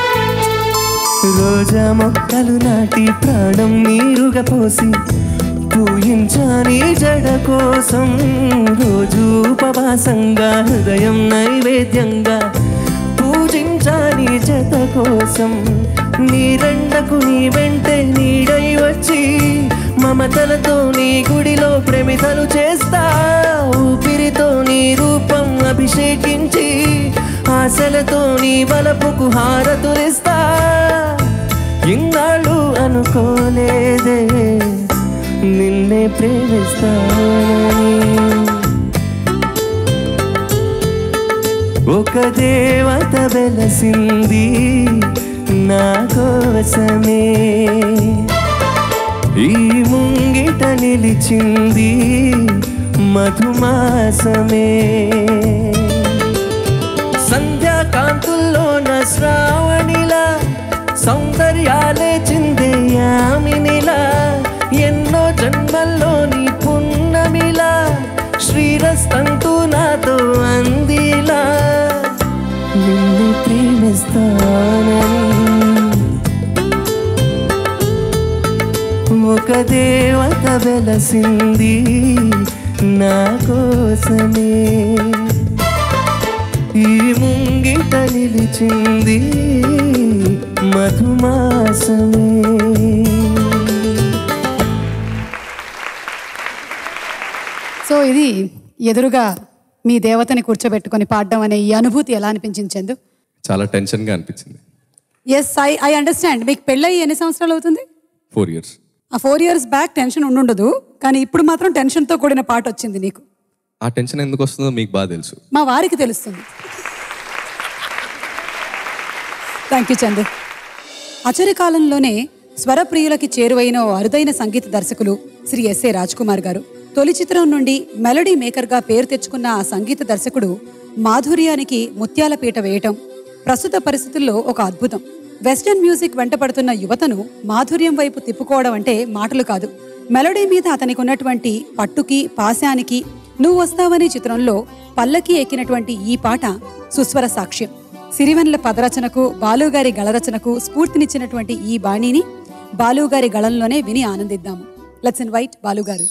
Speaker 6: రోజా మొక్కలు నాటి ప్రాణం నీరుగా పోసి పూయించాని జడ కోసం రోజు ఉపవాసంగా హృదయం నైవేద్యంగా పూజించాని జత కోసం నీరెండకు నీ వెంటే నీడై వచ్చి మమతలతో నీ గుడిలో ప్రేమితలు చేస్తా ఊపిరితో నీ రూపం అభిషేకించి ఆశలతో నీ వలపుకు హారతులిస్తా ఇన్నాళ్ళు అనుకోలేదే నిన్నే ప్రేమిస్తానని ఒక దేవత వెలసింది నా కోసమే ఈ ముంగిట నిలిచింది మధుమాసమే సంధ్యాకాంతుల్లోన శ్రావణిలా సౌందర్యాలే చిందే యామినిలా ఎన్నో జన్మల్లోని పున్నమిలా శ్రీరస్తంతు నాతో అందిలా నిన్ను ప్రేమిస్తానని ఒక దేవత వెలసింది నా కోసమే ఈ ముంగిట నిలిచింది మధుమాసమే
Speaker 1: సో ఇది ఎదురుగా మీ దేవతని కూర్చోబెట్టుకొని పాడడం అనే ఈ అనుభూతి ఎలా అనిపించింది చందు
Speaker 7: చాలా టెన్షన్గా అనిపించింది
Speaker 1: ఎస్ ఐ ఐ అండర్స్టాండ్ మీకు పెళ్ళయి ఎన్ని సంవత్సరాలు అవుతుంది
Speaker 7: ఫోర్ ఇయర్స్
Speaker 1: ఆ ఫోర్ ఇయర్స్ బ్యాక్ టెన్షన్ ఉండుండదు కానీ ఇప్పుడు మాత్రం టెన్షన్తో కూడిన పాట వచ్చింది నీకు
Speaker 7: ఆ టెన్షన్ ఎందుకు వస్తుందో మీకు బాగా తెలుసు
Speaker 1: మా వారికి తెలుస్తుంది థ్యాంక్ యూ చందు అచరి కాలంలోనే స్వరప్రియులకి చేరువైన ఓ అరుదైన సంగీత దర్శకులు శ్రీ ఎస్ఏ రాజ్ కుమార్ గారు తొలి చిత్రం నుండి మెలడీ మేకర్గా పేరు తెచ్చుకున్న ఆ సంగీత దర్శకుడు మాధుర్యానికి ముత్యాల పీట వేయటం ప్రస్తుత పరిస్థితుల్లో ఒక అద్భుతం వెస్టర్న్ మ్యూజిక్ వెంటపడుతున్న యువతను మాధుర్యం వైపు తిప్పుకోవడం అంటే మాటలు కాదు మెలడీ మీద అతనికి ఉన్నటువంటి పట్టుకి పాశానికి నువ్వు వస్తావని చిత్రంలో పల్లకి ఎక్కినటువంటి ఈ పాట సుస్వర సాక్ష్యం సిరివెన్ల పదరచనకు బాలుగారి గళరచనకు స్ఫూర్తినిచ్చినటువంటి ఈ బాణీని బాలుగారి గళంలోనే విని ఆనందిద్దాము లెట్స్ ఇన్వైట్ బాలుగారు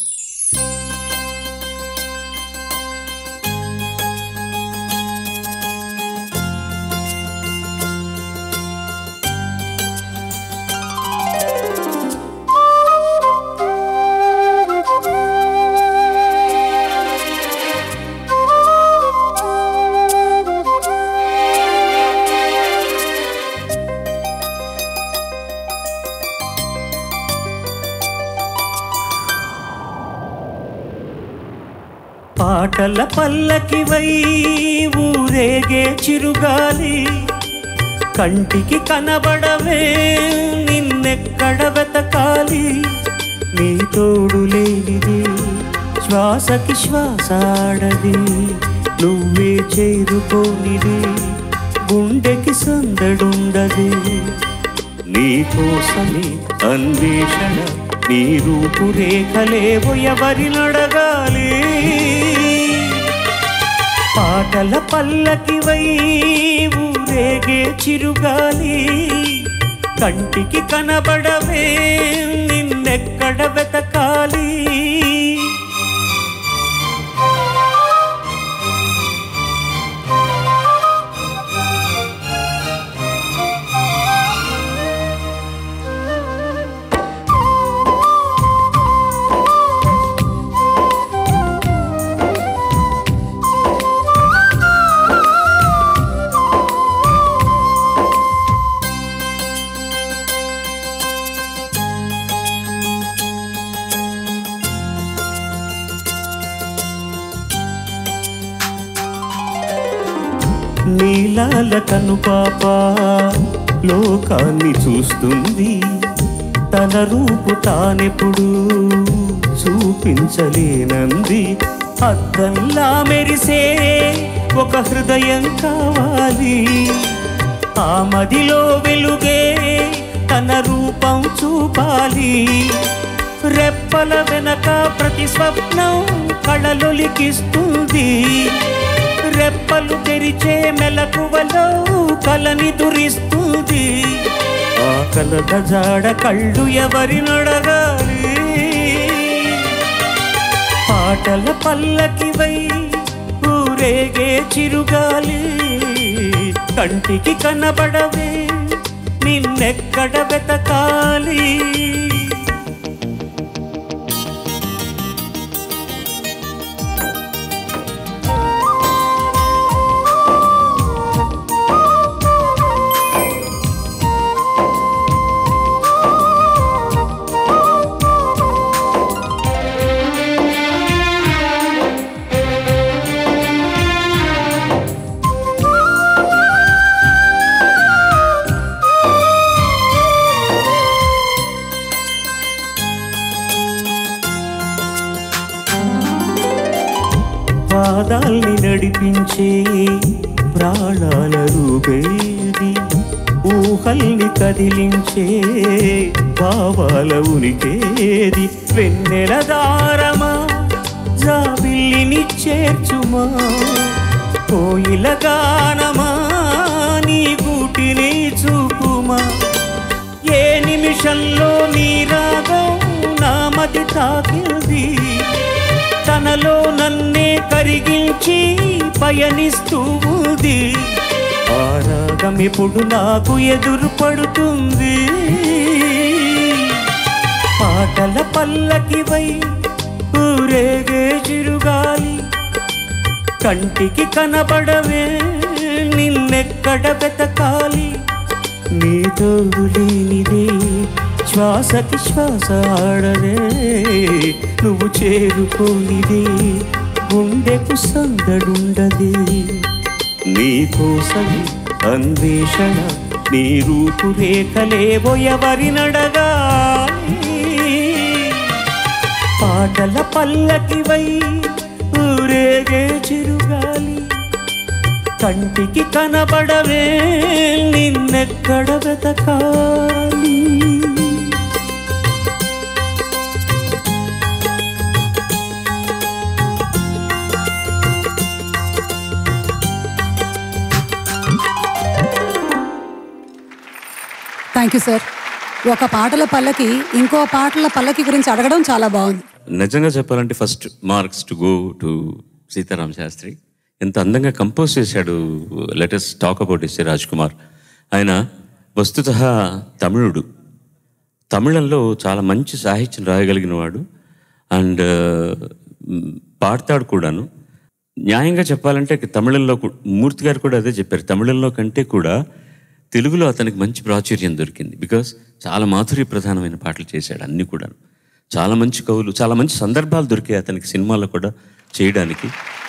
Speaker 6: పాటల పల్లకివై ఊరేగే చిరుగాలి కంటికి కనబడవే నిన్నెక్కడ వెతకాలి నీ తోడు లేనిది శ్వాసకి శ్వాసాడది నువ్వే చేరుకోనిది గుండెకి సందడుండది నీ కోసమే అన్వేషణ నీ రూపురేఖలేవో ఎవరి నడగాలి పాటల పల్లకివై ఊరేగే చిరుగాలి కంటికి కనబడవే నిన్నెక్కడ వెతకాలి నీలాల కను పాప లోకాన్ని చూస్తుంది తన రూపు తానెప్పుడు చూపించలేనంది అద్దంలా మెరిసే ఒక హృదయం కావాలి ఆ మదిలో వెలుగే తన రూపం చూపాలి రెప్పల వెనక ప్రతి స్వప్నం కళలొలికిస్తుంది రెప్పలు తెరిచే మెలకువలో కలని దురిస్తుంది ఆ కలద జాడ కళ్ళు ఎవరి నడగాలి పాటల పల్లకివై ఊరేగే చిరుగాలి కంటికి కనబడవే నిన్నెక్కడ వెతకాలి పాదాల్ని నడిపించే ప్రాణాల రూపేది ఊహల్ని కదిలించే భావాల ఉనికేది వెన్నెల దారమా జాబిల్లిని చేర్చుమా కోయిల గానమా నీ గూటిని చూపుమా ఏ నిమిషంలో నీ రాగం నా మది తాకింది తనలో నన్నే కరిగించి పయనిస్తూ ఉంది ఆ రాగం ఇప్పుడు నాకు ఎదురు పడుతుంది పాటల పల్లకివై ఊరేగే చిరుగాలి కంటికి కనబడవే నిన్నెక్కడ వెతకాలి నీ తోడు లేనిదే శ్వాసకి శ్వాస ఆడదే నువ్వు చేరుకోనిదే గుండెకు సందడుండదే నీ కోసం అన్వేషణ నీ రూపురేఖలేవో ఎవరి నడగాలి పాటల పల్లకివై ఊరేగే చిరుగాలి కంటికి కనబడవే నిన్నెక్కడ వెతకాలి
Speaker 1: థ్యాంక్ యూ సార్ ఒక పాటల పల్లకి ఇంకో పాటల పల్లకి గురించి అడగడం చాలా బాగుంది
Speaker 5: నిజంగా చెప్పాలంటే first marks to go to Sitaram Sastry ఎంత అందంగా కంపోజ్ చేశాడు latest talk about SA Raj Kumar ఆయన వస్తుత తమిళుడు తమిళంలో చాలా మంచి సాహిత్యం రాయగలిగిన వాడు అండ్ పాడతాడు కూడాను న్యాయంగా చెప్పాలంటే తమిళంలో కూ- మూర్తి గారు కూడా అదే చెప్పారు తమిళంలో కంటే కూడా తెలుగులో అతనికి మంచి ప్రాచుర్యం దొరికింది బికాస్ చాలా మాధుర్య ప్రధానమైన పాటలు చేశాడు అన్నీ కూడా చాలా మంచి కవులు చాలా మంచి సందర్భాలు దొరికాయి అతనికి సినిమాలో కూడా చేయడానికి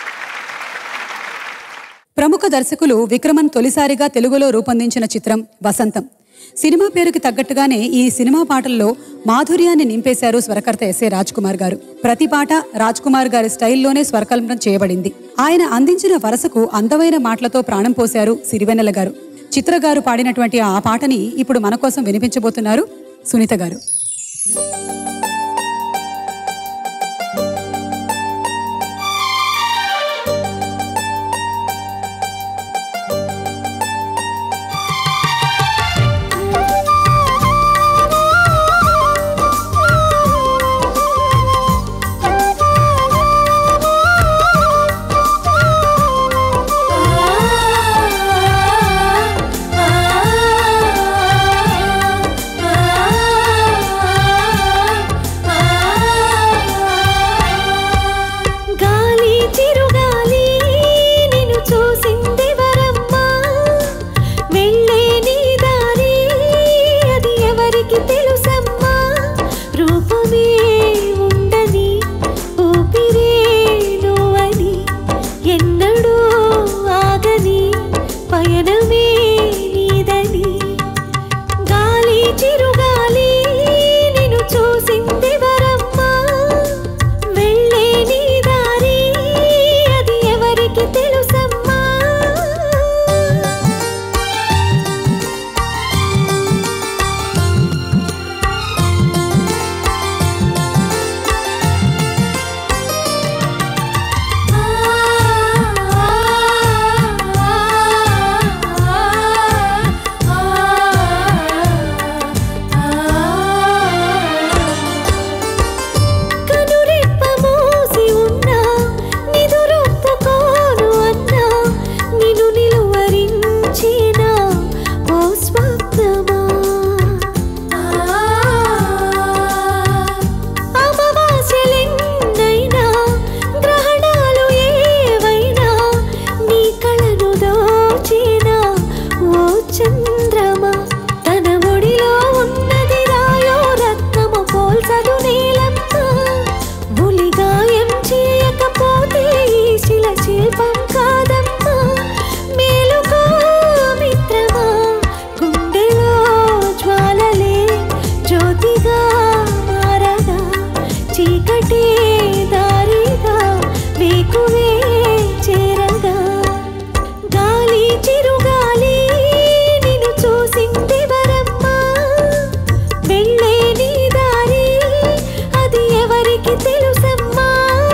Speaker 1: ప్రముఖ దర్శకులు విక్రమన్ తొలిసారిగా తెలుగులో రూపొందించిన చిత్రం వసంతం సినిమా పేరుకి తగ్గట్టుగానే ఈ సినిమా పాటల్లో మాధుర్యాన్ని నింపేశారు స్వరకర్త ఎస్ఏ రాజ్ కుమార్ గారు ప్రతి పాట రాజ్ కుమార్ గారి స్టైల్లోనే స్వరకల్పన చేయబడింది ఆయన అందించిన వరసకు అందమైన మాటలతో ప్రాణం పోశారు సిరివెన్నెల గారు చిత్ర గారు పాడినటువంటి ఆ పాటని ఇప్పుడు మన కోసం వినిపించబోతున్నారు సునీత గారు
Speaker 3: ఆ
Speaker 8: శిల శిల్పం కాదమ్మా మేలుకో మిత్రమా గుండెలో జ్వాలలే జ్యోతిగా మారగా చీకటి దారిగా వేకువే చేరగా గాలి చిరుగాలి నిన్ను చూసింది వరమ్మా వెళ్ళే నీ దారి అది ఎవరికి తెలుసమ్మా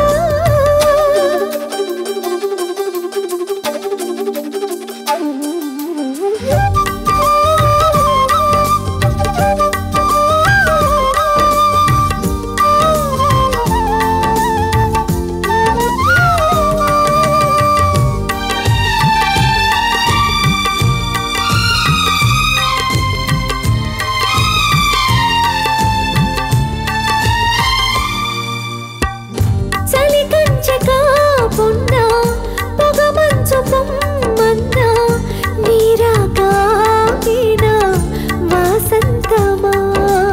Speaker 8: చలి కంచె కాపున్నా పొగ మంచు పొమ్మన్నా నీరాకాకిన వాసంతమా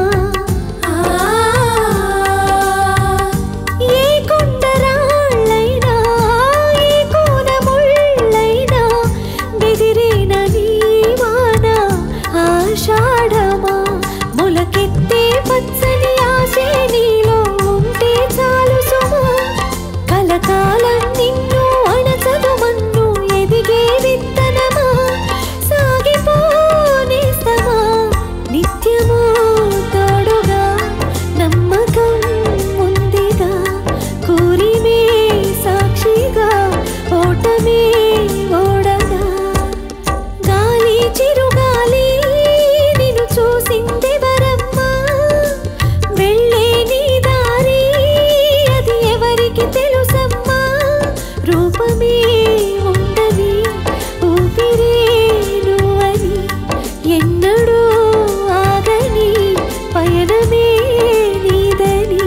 Speaker 8: ఏ కొండరాళ్ళైనా ఏ కోన ముళ్ళైనా బెదిరిన నీవాన ఆషాఢమా మొలకెత్తే పచ్చని ఆశే నీలో ఉంటే చాలు సుమా కలకాలం నిన్ను అణచదు మన్ను ఎదిగే విత్తనమా సాగిపోనేస్తమా నిత్యము తోడుగా నమ్మకం ఉందిగా కూరిమే సాక్షిగా ఓటమే ఓడగా గాలి చిరుగాలి నిన్ను చూసింది వరమ్మా వెళ్ళే నీ దారి అది ఎవరికి తెలుసమ్మా రూపమే ఉండని ఊపిరే నువ్వని ఎన్నడూ ఆగని పయనమే నీదని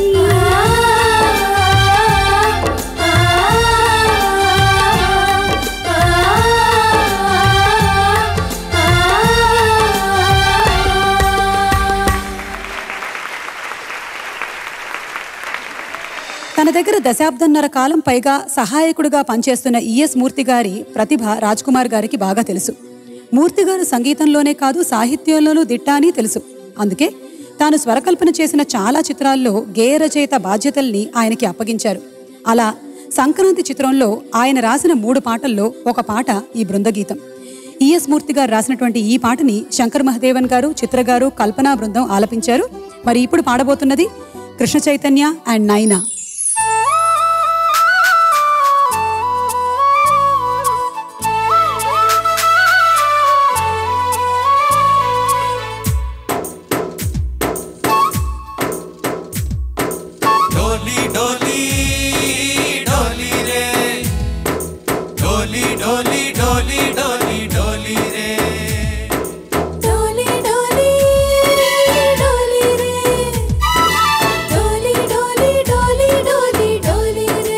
Speaker 1: తన దగ్గర దశాబ్దన్నర కాలం పైగా సహాయకుడిగా పనిచేస్తున్న ఈఎస్ మూర్తి గారి ప్రతిభ రాజ్ కుమార్ గారికి బాగా తెలుసు మూర్తి గారు సంగీతంలోనే కాదు సాహిత్యంలోనూ దిట్ట అని తెలుసు అందుకే తాను స్వరకల్పన చేసిన చాలా చిత్రాల్లో గేయ రచయిత బాధ్యతల్ని ఆయనకి అప్పగించారు అలా సంక్రాంతి చిత్రంలో ఆయన రాసిన మూడు పాటల్లో ఒక పాట ఈ బృందగీతం ఈఎస్ మూర్తి గారు రాసినటువంటి ఈ పాటని శంకర్ మహదేవన్ గారు చిత్ర గారు కల్పనా బృందం ఆలపించారు మరి ఇప్పుడు పాడబోతున్నది కృష్ణ చైతన్య అండ్ నైనా
Speaker 2: डोली डोली डोली रे डोली डोली डोली डोली डोली रे
Speaker 8: డోలి డోలి డోలి రే డోలి డోలి డోలి డోలి డోలి రే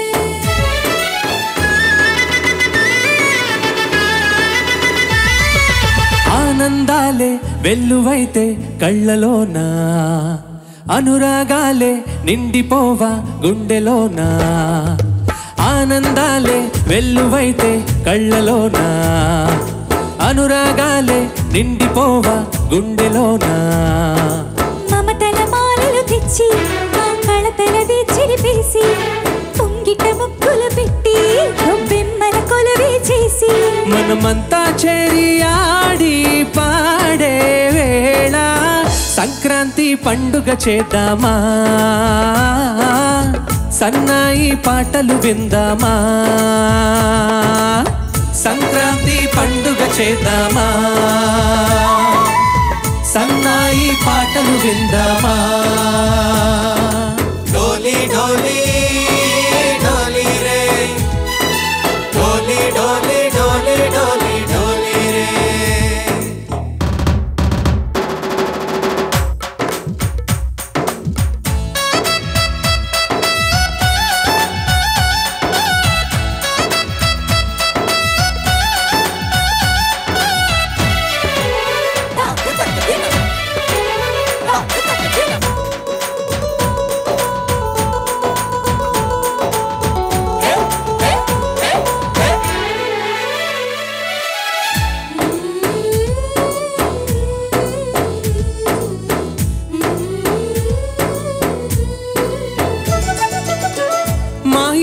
Speaker 2: ఆనందాలే వెల్లువైతే కళ్ళలోనా అనురాగాలే నిండిపోవా గుండెలోనా ఆనందాలే వెల్లువైతే కళ్ళలోనా అనురాగాలే నిండిపోవా గుండెలోనా
Speaker 8: మమతల మాలలు తెచ్చి ఆ కళతలది చెరిపేసి పొంగిట ముక్కులు పెట్టి గొబ్బెమ్మల కొలువే చేసి
Speaker 2: మనమంతా చేరి ఆడి పాడే వేళ సంక్రాంతి పండుగ చేద్దామా సన్నాయి పాటలు విందామా సంక్రాంతి పండుగ చేద్దామా సన్నాయి పాటలు విందామా డోలి డోలి డోలి రే డోలి డోలి డోలి డోలి డోలి రే
Speaker 8: ఆ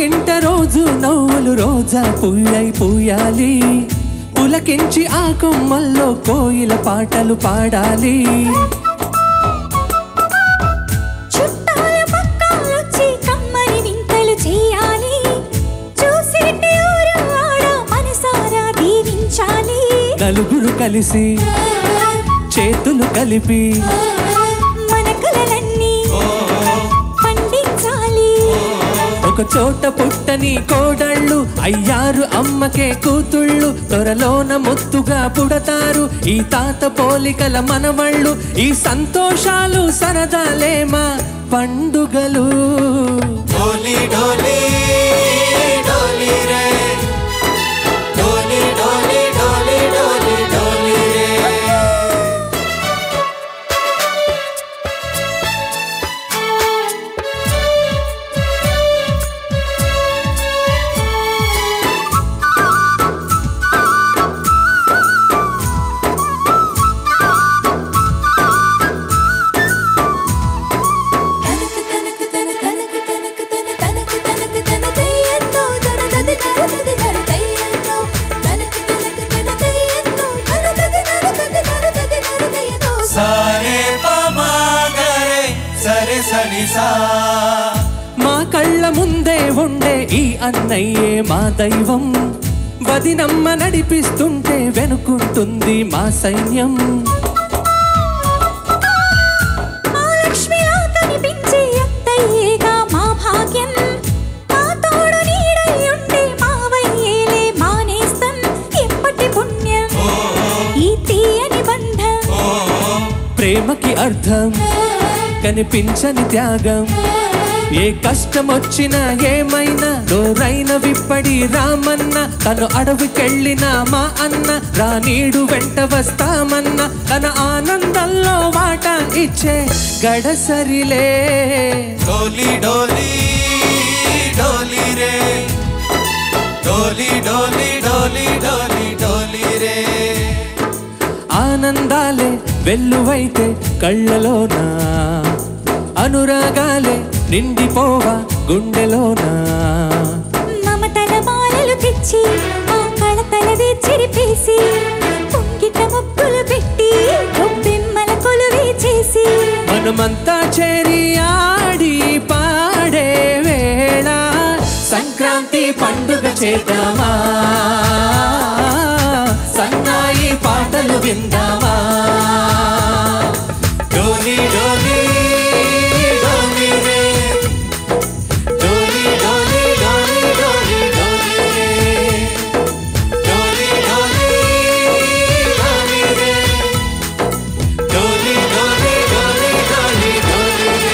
Speaker 2: ఇంట రోజు నవ్వులు రోజా పూయై పూయాలి పులకించి ఆ కొమ్మల్లో కోయిల పాటలు పాడాలి
Speaker 8: చుట్టాల పక్కాలొచ్చి కమ్మని వింతలు చేయాలి చూసేటి ఊరు ఆడ మనసారా దీవించాలి
Speaker 2: నలుగురు కలిసి చేతులు కలిపి
Speaker 8: మన కలలన్నీ పండించాలి
Speaker 2: ఒక చోట పుట్టని కోడళ్ళు అయ్యారు అమ్మకే కూతుళ్ళు త్వరలోన ముత్తుగా పుడతారు ఈ తాత పోలికల మనవళ్ళు ఈ సంతోషాలు సరదాలేమా పండుగలు
Speaker 9: డోలి డోలి డోలి రే డోలి డోలి డోలి డోలి డోలి రే సరే పమాగరే సరే సని సా
Speaker 2: మా కళ్ళ ముందే ఉండే ఈ అన్నయ్యే మా దైవం వదినమ్మ నడిపిస్తుంటే వెనుకుంటుంది మా సైన్యం
Speaker 8: లక్ష్మిలా కనిపించే అత్తయ్యేగా మా భాగ్యం మా తోడు నీడై ఉండే మావయ్యేలే మానేస్తం ఎప్పటి పుణ్యం ఈ తీయని బంధం
Speaker 2: ప్రేమకి అర్థం కనిపించని త్యాగం ఏ కష్టం వచ్చినా ఏమైనా డోరైన విప్పడి రామన్న తను అడవికెళ్ళిన మా అన్న రానీడు వెంట వస్తామన్న తన ఆనందంలో వాట ఇచ్చే గడసరిలే
Speaker 9: డోలి డోలి డోలి రే డోలి డోలి డోలి డోలి డోలి రే
Speaker 2: ఆనందాలే వెల్లువైతే కళ్ళలోనా అనురాగాలే నిండిపోవా గుండెలోనా
Speaker 8: మమతల మాలలు తెచ్చి ఆ కళతలవి చెరిపేసి పొంగిట ముప్పులు పెట్టి గొబ్బెమ్మల కొలువే చేసి
Speaker 2: మనమంతా చేరి ఆడి పాడే వేళ సంక్రాంతి పండుగ చేద్దామా సన్నాయి పాటలు విందామా
Speaker 9: డోలి డోలి డోలి రే డోలి డోలి డోలి డోలి డోలి రే డోలి డోలి డోలి రే డోలి డోలి డోలి డోలి డోలి రే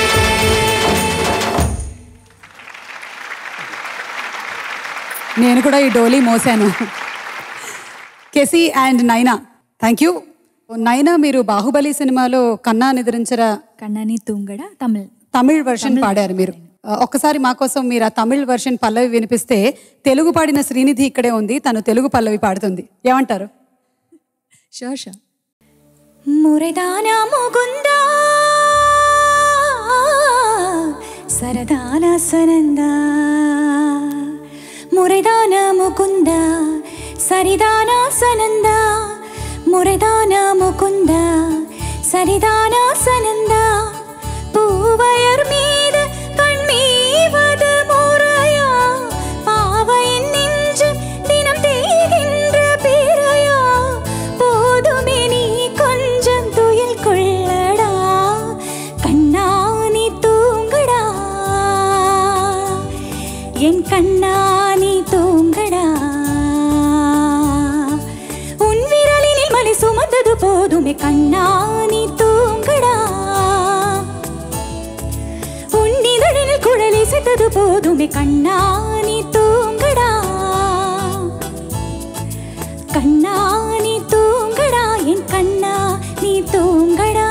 Speaker 1: నేను కూడా ఈ డోలీ మోసాను KC and Naina thank you Naina మీరు బాహుబలి సినిమాలో కన్నా నిద్రించరా
Speaker 10: కണ്ണని తూంగడ తమిళ్
Speaker 1: తమిళ్ వర్షన్ పాడారు మీరు ఆ, ఒక్కసారి మా కోసం మీరు ఆ తమిళ్ వర్షన్ పల్లవి వినిపిస్తే తెలుగు పాడిన శ్రీనిధి ఇక్కడే ఉంది తను తెలుగు పల్లవి పాడుతుంది ఏమంటారు
Speaker 10: షూర్ షూర్
Speaker 8: మురదాన ముకుందా సరదాన సనందా మురదాన ముకుంద సరిదాన సనందా మురదాన ముకుంద சரிதான சனந்தா பூவையர் மீது கண்மீவது முறையா பாவையின் நெஞ்சு தினம் தேய்கின்ற பிறையா போதுமே நீ கொஞ்சம் துயில் கொள்ளடா கண்ணா நீ தூங்கடா என் கண்ணா நீ தூங்கடா உன் விரலினில் மலை சுமந்தது போதுமே கண்ணா நீ தூங்கடா உன் இதழில் குழலை செத்தது போதுமே கண்ணா நீ தூங்கடா கண்ணா நீ தூங்கடா என் கண்ணா நீ தூங்கடா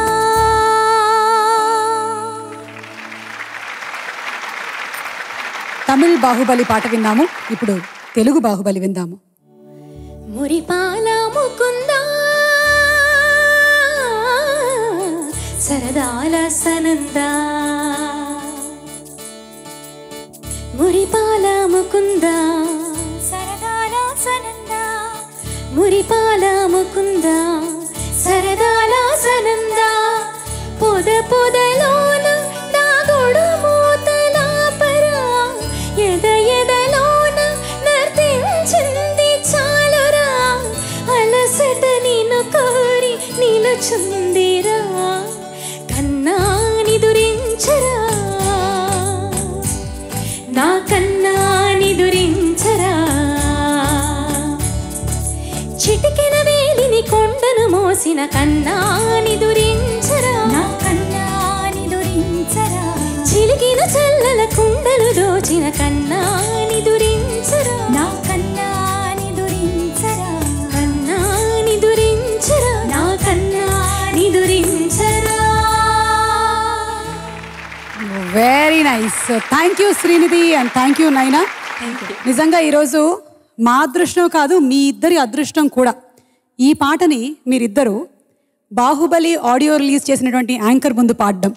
Speaker 1: తమిళ్ బాహుబలి పాట విన్నాము ఇప్పుడు తెలుగు బాహుబలి విందాము
Speaker 8: మురిపాల ముకుందా సరదాల సనందా మురిపాల ముకుంద సరదాల సనంద మురిపాల ముకుంద సరదాల సనంద పొద పొదలోన దాగుడు మూతల పరా ఎద ఎదలోన నర్తించింది చాలురా అలసట నిన్ను కోరి నిలుచుందిరా కన్నా నిదురించరా నా కన్నా నిదురించరా చిటికెన వేలిని కొండను మోసిన కన్నా నిదురించరా నా కన్నా నిదురించరా చిలికిన చల్లల కుండలు దోచిన కన్నా నిదురించరా నా కన్నా నిదురించరా కన్నా నిదురించరా నా కన్నా నిదురించరా
Speaker 1: very nice thank you Srinidhi and thank you Naina నిజంగా ఈరోజు మా అదృష్టం కాదు మీ ఇద్దరి అదృష్టం కూడా ఈ పాటని మీరిద్దరూ బాహుబలి ఆడియో రిలీజ్ చేసినటువంటి యాంకర్ ముందు పాడడం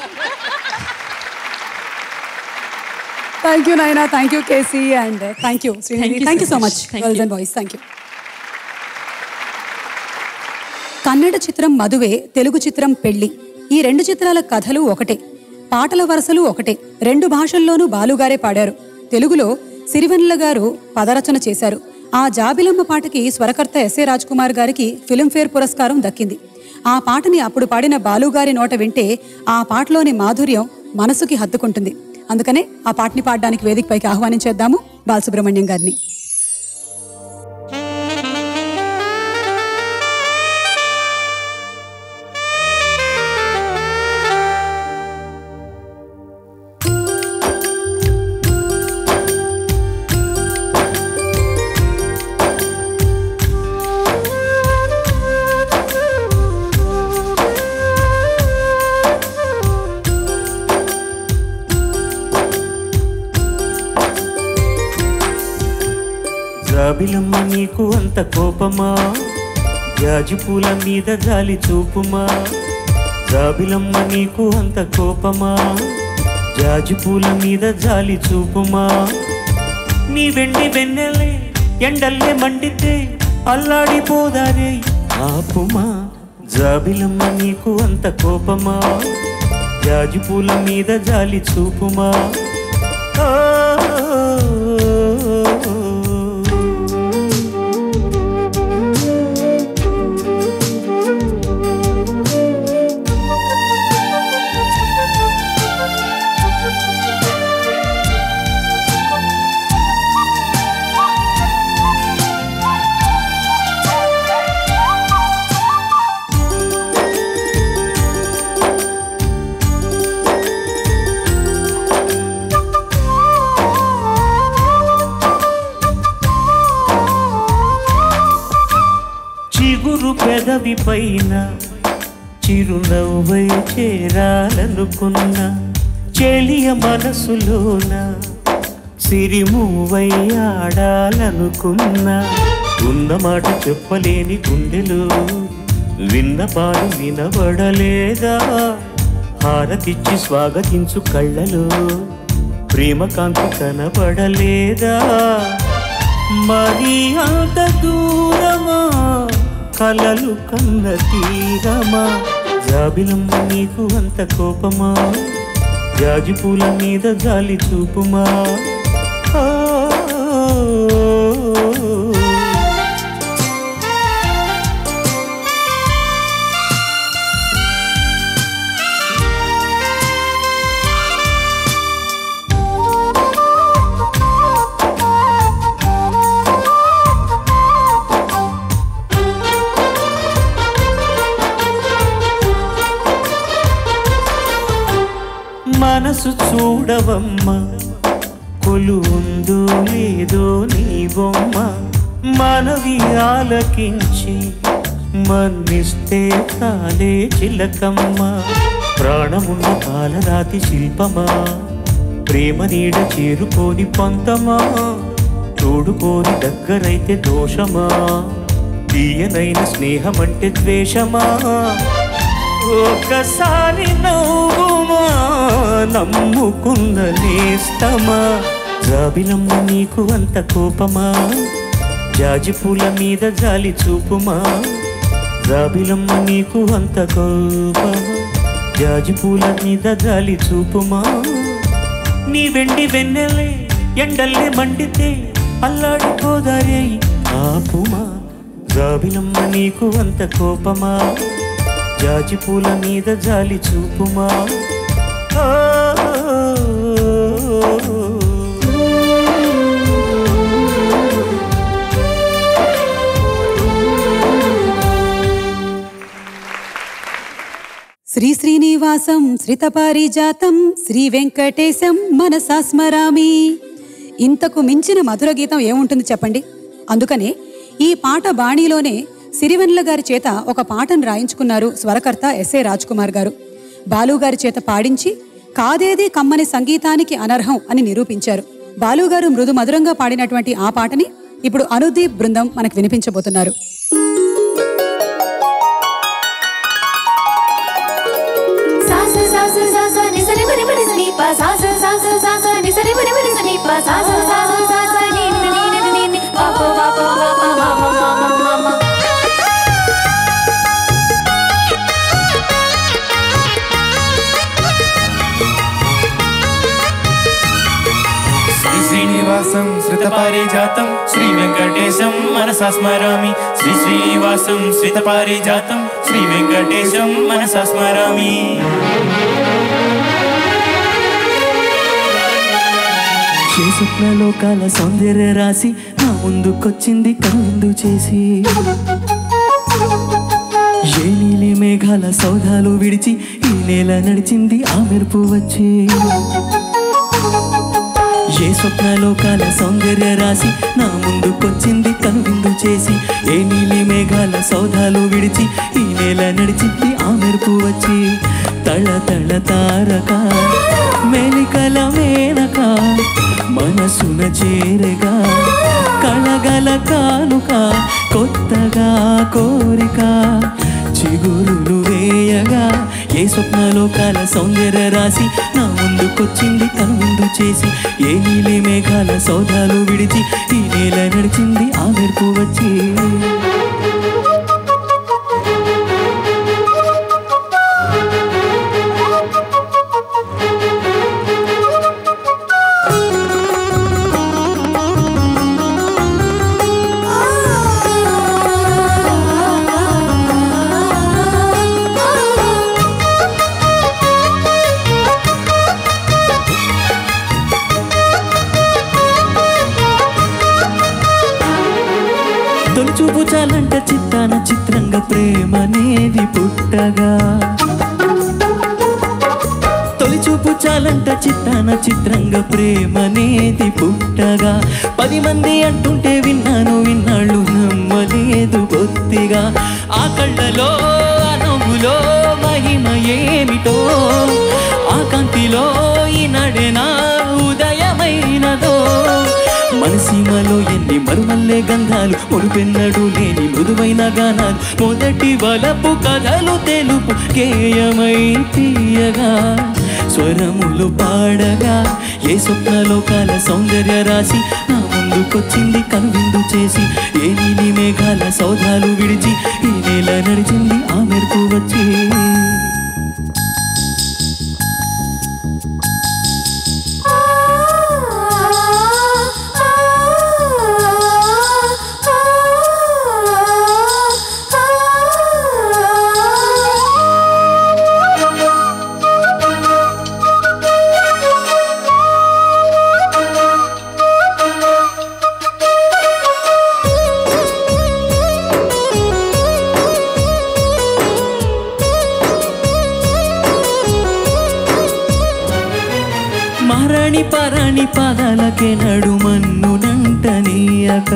Speaker 1: thank you Naina thank you KC and thank you Srinidhi thank you so much girls and boys thank you Kannada చిత్రం మధువే తెలుగు చిత్రం పెళ్లి ఈ రెండు చిత్రాల కథలు ఒకటే పాటల వరుసలు ఒకటే రెండు భాషల్లోనూ బాలుగారే పాడారు తెలుగులో సిరివెన్నెల గారు పదరచన చేశారు ఆ జాబిలమ్మ పాటకి స్వరకర్త ఎస్ఏ రాజ్ కుమార్ గారికి ఫిల్మ్ఫేర్ పురస్కారం దక్కింది ఆ పాటని అప్పుడు పాడిన బాలుగారి నోట వింటే ఆ పాటలోని మాధుర్యం మనసుకి హత్తుకుంటుంది అందుకనే ఆ పాటని పాడడానికి వేదికపైకి ఆహ్వానించేద్దాము బాలసుబ్రహ్మణ్యం గారిని
Speaker 6: జాబిలమ్మ నీకు అంత కోపమా జాజి పూల మీద జాలి చూపుమా జాబిలమ్మ నీకు అంత కోపమా జాజి పూల మీద జాలి చూపుమా నీ వెండి వెన్నెలే ఎండల్లే మండితే అల్లాడిపోదారే ఆపుమా జాబిలమ్మ నీకు అంత కోపమా జాజి పూల మీద జాలి చూపుమా ఓ చిగురు పెదవి పైన చిరునవ్వై చేరాలనుకున్నా చెలియ మనసులోన సిరిమూవై ఆడాలనుకున్నా ఉన్న మాట చెప్పలేని గుండెలు విన్న పాడు వినబడలేదా హారతిచ్చి స్వాగతించు కళ్ళలో ప్రేమ కాంతి కనబడలేదా మరి అంత దూరమా కలలు కన్న తీరమా జాబిలమ్మ నీకు అంత కోపమా జాజి పూల మీద జాలి చూపుమా ఆ, మనసు చూడవమ్మ కొలుందో లేదో నీ బొమ్మ మనవి ఆలకించి మన్నిస్తే తాలే చిలకమ్మ ప్రాణమున్న పాలరాతి శిల్పమా ప్రేమ నీడ చేరుకోని పంతమా తోడుకోని దగ్గరైతే దోషమా తీయనైన స్నేహమంటే ద్వేషమా ఒకసారి నవ్వుమా నమ్ముకున్న నేస్తమా జాబిలమ్మ నీకు అంత కోపమా జాజి పూల మీద జాలి చూపుమా జాబిలమ్మ నీకు అంత కోపమా జాజి పూల మీద జాలి చూపుమా నీ వెండి వెన్నెలే ఎండల్లే మండితే అల్లాడిపోదారే ఆపుమా జాబిలమ్మ నీకు అంత కోపమా జాజి పూల మీద జాలి చూపుమా ఆ,
Speaker 1: శ్రీ శ్రీనివాసం శ్రితపారిజాతం శ్రీ వెంకటేశం మనసా స్మరామి ఇంతకు మించిన మధుర గీతం ఏముంటుంది చెప్పండి అందుకనే ఈ పాట బాణీలోనే సిరివెన్ల గారి చేత ఒక పాటను రాయించుకున్నారు స్వరకర్త ఎస్ఏ కుమార్ గారు బాలు గారి చేత పాడించి కాదేది కమ్మని సంగీతానికి అనర్హం అని నిరూపించారు బాలు గారు మృదు మధురంగా పాడినటువంటి ఆ పాటని ఇప్పుడు అనుదీప్ బృందం మనకు వినిపించబోతున్నారు
Speaker 8: సాస సాస సాస నిసరి బరి బరి సని ప సాస సాస సాస నిసరి బరి బరి సని ప సాస సాస సాస ని ని ని ని ని ని ప ప ప ప ప ప మ మ మ మ మ మ
Speaker 9: శ్రీ శ్రీనివాసం శ్రుతపారిజాతం శ్రీ వెంకటేశం మనసా స్మరామి శ్రీ శ్రీనివాసం శ్రుతపారిజాతం శ్రీ వెంకటేశం మనసా స్మరామి
Speaker 6: ఏ స్వప్నలోకాల సౌందర్య రాసి నా ముందుకొచ్చింది కనుందు చేసి ఏ నీలి మేఘాల సౌధాలు విడిచి ఈ నేల నడిచింది ఆ మెరుపు వచ్చి ఏ స్వప్నలోకాల సౌందర్య రాసి నా ముందుకొచ్చింది కనువిందు చేసి ఏ నీలి మేఘాల సౌధాలు విడిచి ఈ నేల నడిచింది ఆ మెరుపు వచ్చి తళ తళ తారక మెలికల మేనక మనసున చేరగా కళగల కానుక కొత్తగా కోరిక చిగురులు వేయగా ఏ స్వప్నలోకాల సౌందర్య రాసి నా ముందుకొచ్చింది కనువిందు చేసి ఏ నీలి మేఘాల సౌధాలు విడిచి ఈ నేల నడిచింది ఆ మెరుపు వచ్చి తొలి చూపు చాలంట చిత్తాన చిత్రంగా ప్రేమనేది పుట్టగా తొలి చూపు చాలంట చిత్తాన చిత్రంగా ప్రేమనేది పుట్టగా పది మంది అంటుంటే విన్నాను విన్నాళ్ళు నమ్మలేదు బొత్తిగా ఆ కళ్ళలో ఆ నవ్వులో మహిమ ఏమిటో ఆ కాంతిలో ఈనాడే నా ఉదయమైనదో మనసీమలో ఎన్ని మరుమల్లే గంధాలు మునుపెన్నడు లేని మృదువైన గానాలు మొదటి వలపు కథలు తెలుపు కేయమై తీయగా స్వరములు పాడగా ఏ స్వప్నలోకాల సౌందర్య రాసి నా ముందుకొచ్చింది కనువిందు చేసి ఏ నీలి మేఘాల సౌధాలు విడిచి ఈ నేల నడిచింది ఆ మెరుపు వచ్చి మహారాణి పరాణి పాదాలకే నడుమన్ను నంటనీయక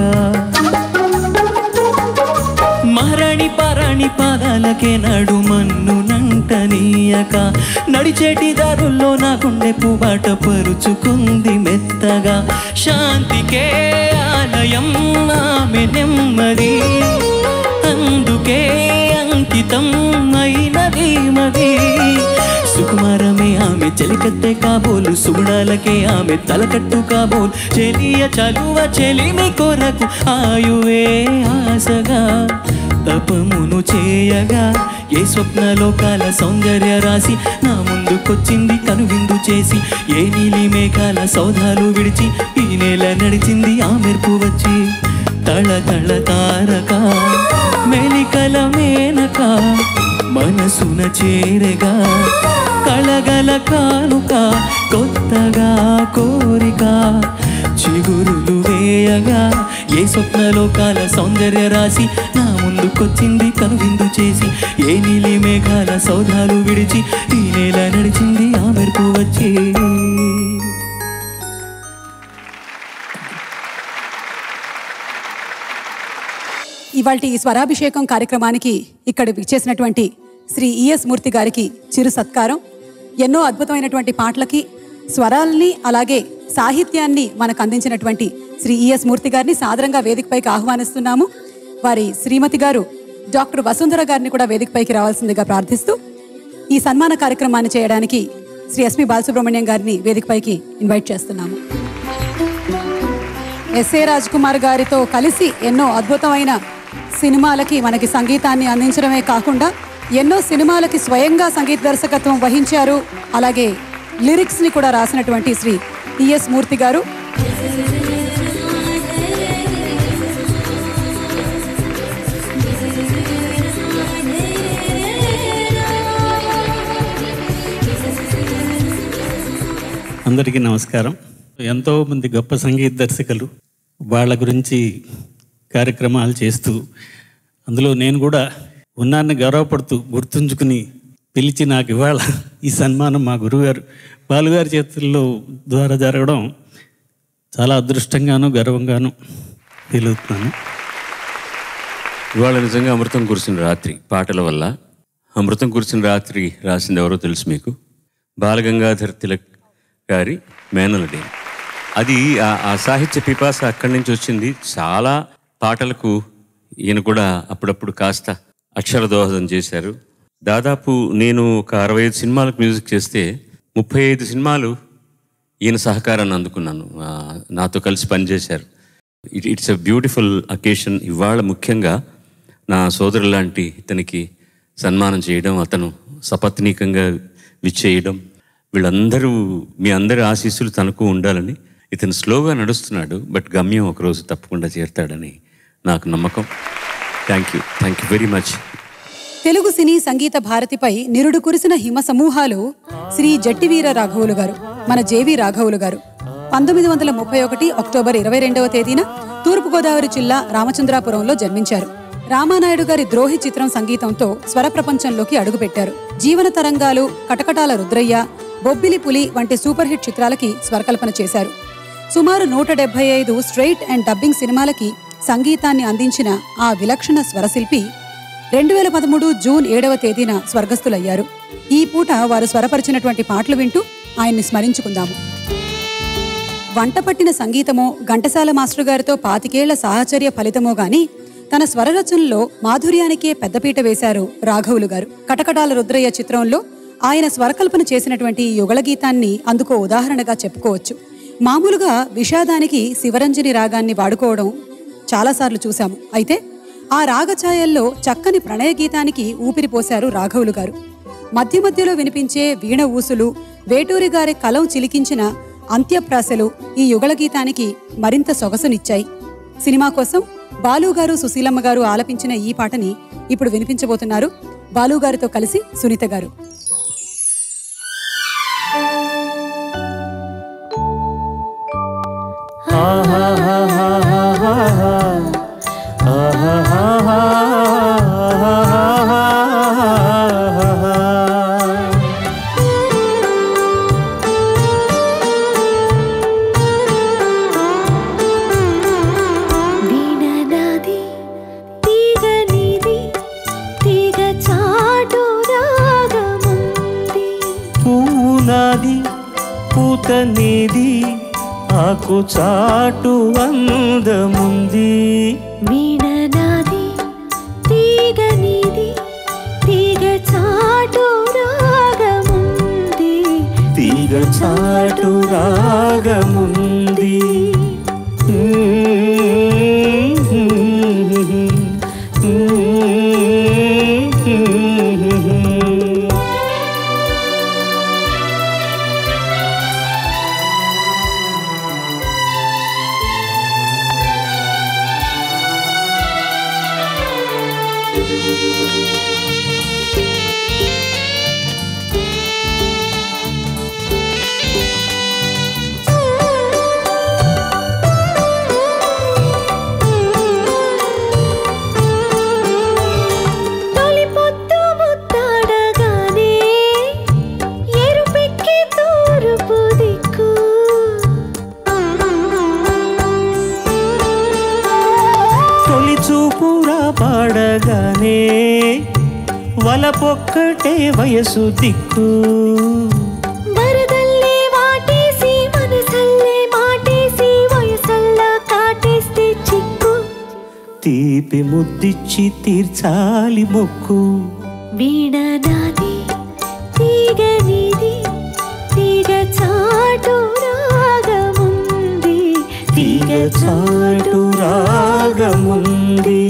Speaker 6: మహారాణి పరాణి పాదాలకే నడుమన్ను నంటనీయక నడిచేటి దారుల్లో నా గుండె పుబాట పరుచుకుంది మెత్తగా శాంతికే ఆలయం ఆమె నెమ్మది అందుకే అంకితం అయినది మది సుకుమారమే ఆమె చెలికత్తె కాబోలు సుగుణాలకే ఆమె తలకట్టు కాబోలు చెలియ చలువ చెలిమి కొరకు ఆయువే ఆశగా తపమును చేయగా ఏ స్వప్నలోకాల సౌందర్య రాసి నా ముందుకొచ్చింది కనువిందు చేసి ఏ నీలి మేఘాల సౌధాలు విడిచి ఈ నేల నడిచింది ఆ మెరుపు వచ్చి తళ తళ తారక మెలికల మేనక మనసున చేరగా కళగల కానుక కొత్తగా కోరిక చిగురులు వేయగా ఏ స్వప్నలోకాల సౌందర్య రాసి నా ముందుకొచ్చింది కనువిందు చేసి ఏ నీలి మేఘాల సౌధాలు విడిచి ఈ నేల నడిచింది ఆ మెరుపు వచ్చి
Speaker 1: ఇవాల్టి ఈ స్వరాభిషేకం కార్యక్రమానికి ఇక్కడ విచ్చేసినటువంటి శ్రీ ఈఎస్ మూర్తి గారికి చిరు సత్కారం ఎన్నో అద్భుతమైనటువంటి పాటలకి స్వరాల్ని అలాగే సాహిత్యాన్ని మనకు అందించినటువంటి శ్రీ ఈఎస్ మూర్తి గారిని సాదరంగా వేదికపైకి ఆహ్వానిస్తున్నాము వారి శ్రీమతి గారు డాక్టర్ వసుంధర గారిని కూడా వేదికపైకి రావాల్సిందిగా ప్రార్థిస్తూ ఈ సన్మాన కార్యక్రమాన్ని చేయడానికి శ్రీ ఎస్పి బాలసుబ్రహ్మణ్యం గారిని వేదికపైకి ఇన్వైట్ చేస్తున్నాము ఎస్ఏ రాజ్ కుమార్ గారితో కలిసి ఎన్నో అద్భుతమైన సినిమాలకి మనకి సంగీతాన్ని అందించడమే కాకుండా ఎన్నో సినిమాలకి స్వయంగా సంగీత దర్శకత్వం వహించారు అలాగే లిరిక్స్ ని కూడా రాసినటువంటి శ్రీ టిఎస్ మూర్తి గారు
Speaker 4: అందరికీ నమస్కారం ఎంతో మంది గొప్ప సంగీత దర్శకులు వాళ్ళ గురించి కార్యక్రమాలు చేస్తూ అందులో నేను కూడా ఉన్నాన్ని గౌరవపడుతూ గుర్తుంచుకుని పిలిచి నాకు ఇవాళ ఈ సన్మానం మా గురువుగారు బాలుగారి చేతుల్లో ద్వారా జరగడం చాలా అదృష్టంగాను గర్వంగాను ఫీల్ అవుతున్నాను
Speaker 5: ఇవాళ నిజంగా అమృతం కురిసిన రాత్రి పాటల వల్ల అమృతం కురిసిన రాత్రి రాసింది ఎవరో తెలుసు మీకు బాలగంగాధర్ తిలక్ గారి మేనలడి అది ఆ- ఆ సాహిత్య పిపాస అక్కడి నుంచి వచ్చింది చాలా పాటలకు ఈయన కూడా అప్పుడప్పుడు కాస్త అక్షర దోహదం చేశారు దాదాపు నేను ఒక అరవై ఐదు సినిమాలకు మ్యూజిక్ చేస్తే ముప్పై ఐదు సినిమాలు ఈయన సహకారాన్ని అందుకున్నాను ఆ, నాతో కలిసి పనిచేశారు it it's a beautiful occasion ఇవాళ ముఖ్యంగా నా సోదరు లాంటి ఇతనికి సన్మానం చేయడం అతను సపత్నీకంగా విచ్చేయడం వీళ్ళందరూ మీ అందరి ఆశీస్సులు తనకు ఉండాలని ఇతను స్లోగా నడుస్తున్నాడు బట్ గమ్యం ఒకరోజు తప్పకుండా చేరుతాడని నాకు నమ్మకం thank you thank you very much
Speaker 1: Telugu సినీ సంగీత భారతిపై నిరుడు కురిసిన హిమ సమూహాలు శ్రీ జట్టివీర రాఘవులు గారు మన జేవి రాఘవులు గారు పంతొమ్మిది వందల ముప్పై ఒకటి అక్టోబర్ ఇరవై రెండవ తేదీన తూర్పుగోదావరి జిల్లా రామచంద్రాపురంలో జన్మించారు రామానాయుడు గారి ద్రోహి చిత్రం సంగీతంతో స్వర ప్రపంచంలోకి అడుగుపెట్టారు జీవన తరంగాలు కటకటాల రుద్రయ్య బొబ్బిలి పులి వంటి సూపర్ హిట్ చిత్రాలకి స్వరకల్పన చేశారు సుమారు నూట డెబ్బై ఐదు స్ట్రైట్ అండ్ డబ్బింగ్ సినిమాలకి సంగీతాన్ని అందించిన ఆ విలక్షణ స్వరశిల్పి రెండు వేల పదమూడు జూన్ ఏడవ తేదీన స్వర్గస్థులయ్యారు ఈ పూట వారు స్వరపరిచినటువంటి పాటలు వింటూ ఆయన్ని స్మరించుకుందాము వంట పట్టిన సంగీతమో ఘంటసాల మాస్టర్ గారితో పాతికేళ్ల సాహచర్య ఫలితమో గాని తన స్వరరచనలో మాధుర్యానికే పెద్దపీట వేశారు రాఘవులు గారు కటకటాల రుద్రయ్య చిత్రంలో ఆయన స్వరకల్పన చేసినటువంటి ఈ యుగళ గీతాన్ని అందుకో ఉదాహరణగా చెప్పుకోవచ్చు మామూలుగా విషాదానికి శివరంజని రాగాన్ని వాడుకోవడం చాలాసార్లు చూశాము అయితే ఆ రాగఛాయల్లో చక్కని ప్రణయ గీతానికి ఊపిరి పోశారు రాఘవులు గారు మధ్య మధ్యలో వినిపించే వీణ ఊసులు వేటూరి గారి కలం చిలికించిన అంత్యప్రాసలు ఈ యుగళ గీతానికి మరింత సొగసునిచ్చాయి సినిమా కోసం బాలు గారు సుశీలమ్మ గారు ఆలపించిన ఈ పాటని ఇప్పుడు వినిపించబోతున్నారు బాలు గారితో కలిసి సునీత గారు
Speaker 8: వీణనాది తీగ నీది తీగ చాటు రాగముంది
Speaker 6: పూనాది పూత నీది ఆకు చాటు అందముంది
Speaker 8: వీణనాది తీగ నీది తీగ చాటు రాగముంది
Speaker 5: తీగ చాటు రాగముంది
Speaker 8: తొలి పొద్దు ముత్తాడగానే ఎరుపెక్కి తూర్పు దిక్కు
Speaker 5: తొలి చూపురా పాడగానే వలపొక్కటే వయసు దిక్కు
Speaker 8: వరదల్లే వాటేసి మనసల్లే మాటేసి వయసల్లా కాటేస్తే చిక్కు
Speaker 5: తీపి ముద్దిచ్చి తీర్చాలి మొక్కు
Speaker 8: వీణ నాది తీగ నీది తీగ చాటు రాగముంది
Speaker 5: తీగ చాటు రాగముంది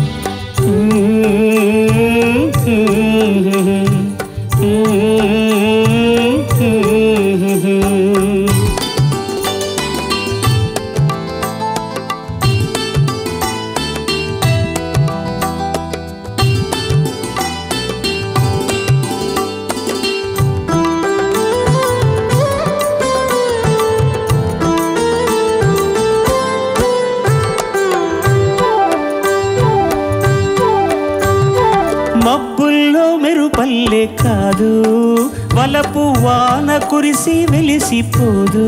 Speaker 5: మబ్బుల్లో మెరుపల్లే కాదు వలపు వాన కురిసి వెలిసిపోదు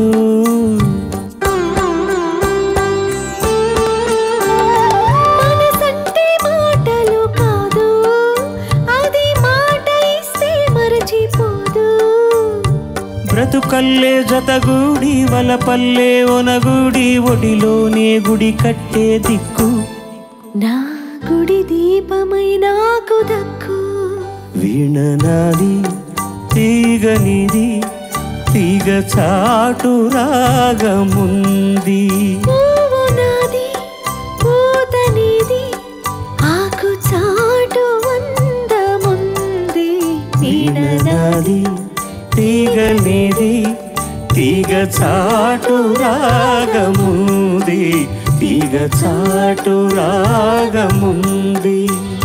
Speaker 8: మనసంటే మాటలు కాదు అది మాట ఇస్తే మరచిపోదు
Speaker 5: బ్రతుకల్లే జతగూడి వలపల్లే ఒనగూడి ఒడిలోనే గుడి కట్టే దిక్కు
Speaker 8: నా గుడి దీపమై నాకు దక్కు
Speaker 5: వీణ నాది తీగ నీది తీగ చాటు రాగముంది
Speaker 8: పువ్వు నాది పూత నీది ఆకు చాటు అందముంది
Speaker 5: వీణ నాది తీగ నీది తీగ చాటు రాగముంది తీగ చాటు రాగముంది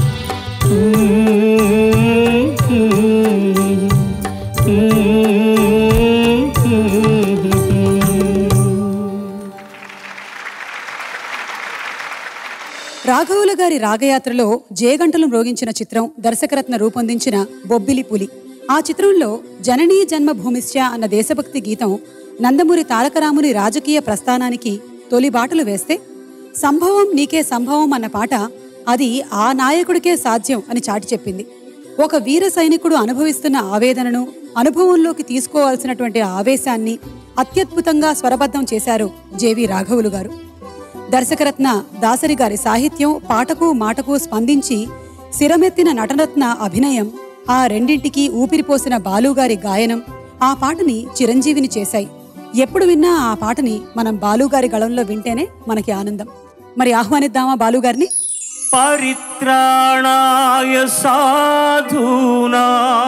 Speaker 1: రాఘవుల గారి రాగయాత్రలో జేగంటలు మ్రోగించిన చిత్రం దర్శకరత్న రూపొందించిన బొబ్బిలి పులి ఆ చిత్రంలో జననీ జన్మభూమిశ్చ అన్న దేశభక్తి గీతం నందమూరి తారకరాముని రాజకీయ ప్రస్థానానికి తొలి బాటలు వేస్తే సంభవం నీకే సంభవం అన్న పాట అది ఆ నాయకుడికే సాధ్యం అని చాటి చెప్పింది ఒక వీర సైనికుడు అనుభవిస్తున్న ఆవేదనను అనుభవంలోకి తీసుకోవాల్సినటువంటి ఆవేశాన్ని అత్యద్భుతంగా స్వరబద్ధం చేశారు జేవి రాఘవులు గారు దర్శకరత్న దాసరి గారి సాహిత్యం పాటకు మాటకు స్పందించి శిరమెత్తిన నటనరత్న అభినయం ఆ రెండింటికి ఊపిరిపోసిన బాలుగారి గాయనం ఆ పాటని చిరంజీవిని చేశాయి ఎప్పుడు విన్నా ఆ పాటని మనం బాలుగారి గళంలో వింటేనే మనకి ఆనందం మరి ఆహ్వానిద్దామా బాలుగారిని
Speaker 5: పరిత్రాణాయ సాధూనా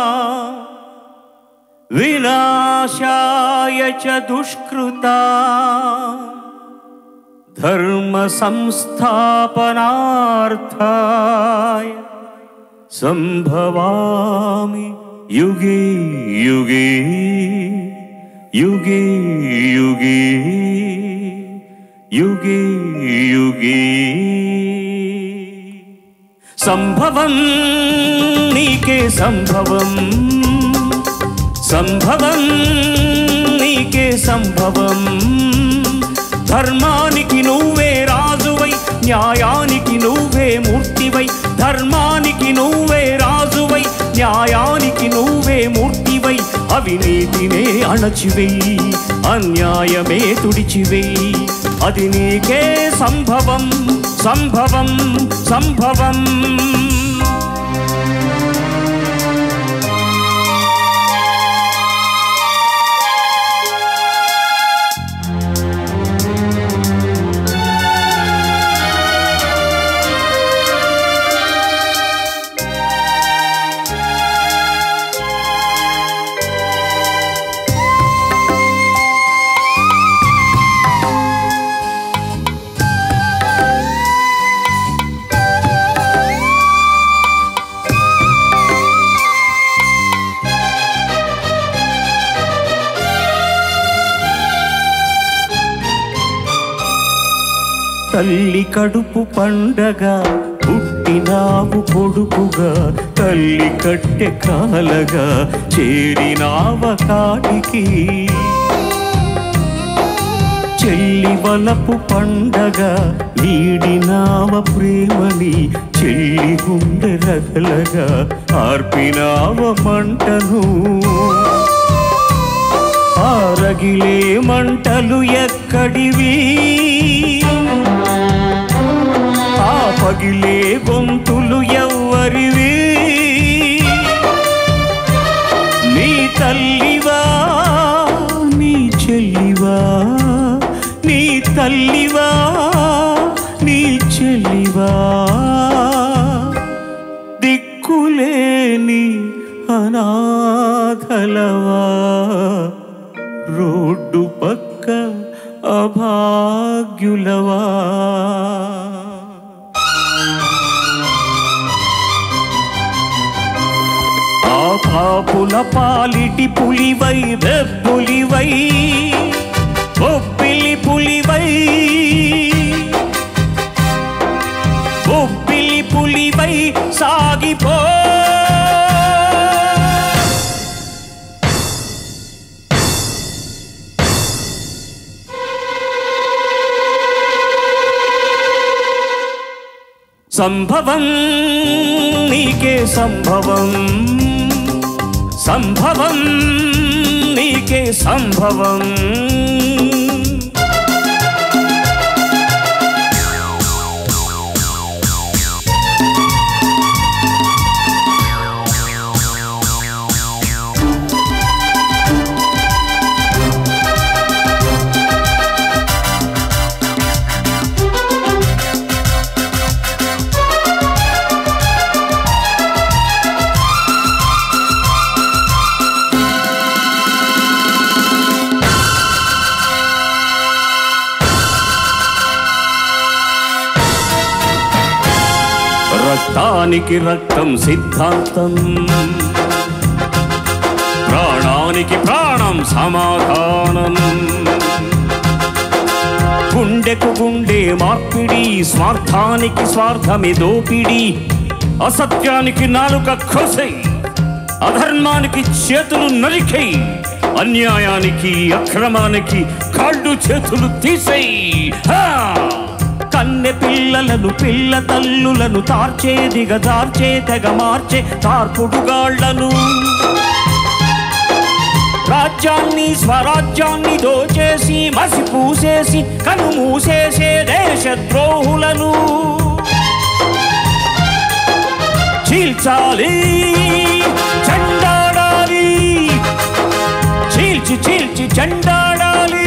Speaker 5: వినాశాయ చ దుష్కృతా ధర్మ సంస్థాపనార్థాయ సంభవామి యుగే యుగే యుగే యుగే యుగే యుగే సంభవం నీకే సంభవం సంభవం నీకే సంభవం ధర్మానికి నువ్వే రాజువై న్యాయానికి నువ్వే మూర్తివై ధర్మానికి నువ్వే రాజువై న్యాయానికి నువ్వే మూర్తివై అవినీతినే అణచివేయి అన్యాయమే తుడిచివేయి అది నీకే సంభవం సంభవం సంభవం
Speaker 11: తల్లి కడుపు పండగ పుట్టినావు కొడుకుగా తల్లి కట్టె కాలగా చేరినావ కాటికి చెల్లి వలపు పండగ వీడినావ ప్రేమని చెల్లి గుండె రగలగా ఆర్పినావ మంటను ఆరగిలే మంటలు ఎక్కడివి ఆ పగిలే గొంతులు ఎవ్వరివి నీ తల్లివా నీ చెల్లివా నీ తల్లివా నీ చెల్లివా దిక్కులేని అనాథలవా రోడ్డు పక్క అభాగ్యులవా ఆ పాపుల పాలిటి పులివై వెబ్బులివై ఒప్పిలి పులివై ఒప్పిలి పులివై సాగిపో సంభవం నీకే సంభవం సంభవం నీకే సంభవం రక్తానికి రక్తం సిద్ధాంతం ప్రాణానికి ప్రాణం సమాధానం గుండెకు గుండె మార్పిడి స్వార్థానికి స్వార్థమే దోపిడి అసత్యానికి నాలుక కొసై అధర్మానికి చేతులు నరికై అన్యాయానికి అక్రమానికి కాళ్ళు చేతులు తీసేయి హా! కన్నె పిల్లలను పిల్ల తల్లులను తార్చే దిగజార్చే తెగ మార్చే తార్పుడుగాళ్లను రాజ్యాన్ని స్వరాజ్యాన్ని దోచేసి మసి పూసేసి కను మూసేసే దేశద్రోహులను చీల్చాలి చండాడాలి చీల్చి చీల్చి చండాడాలి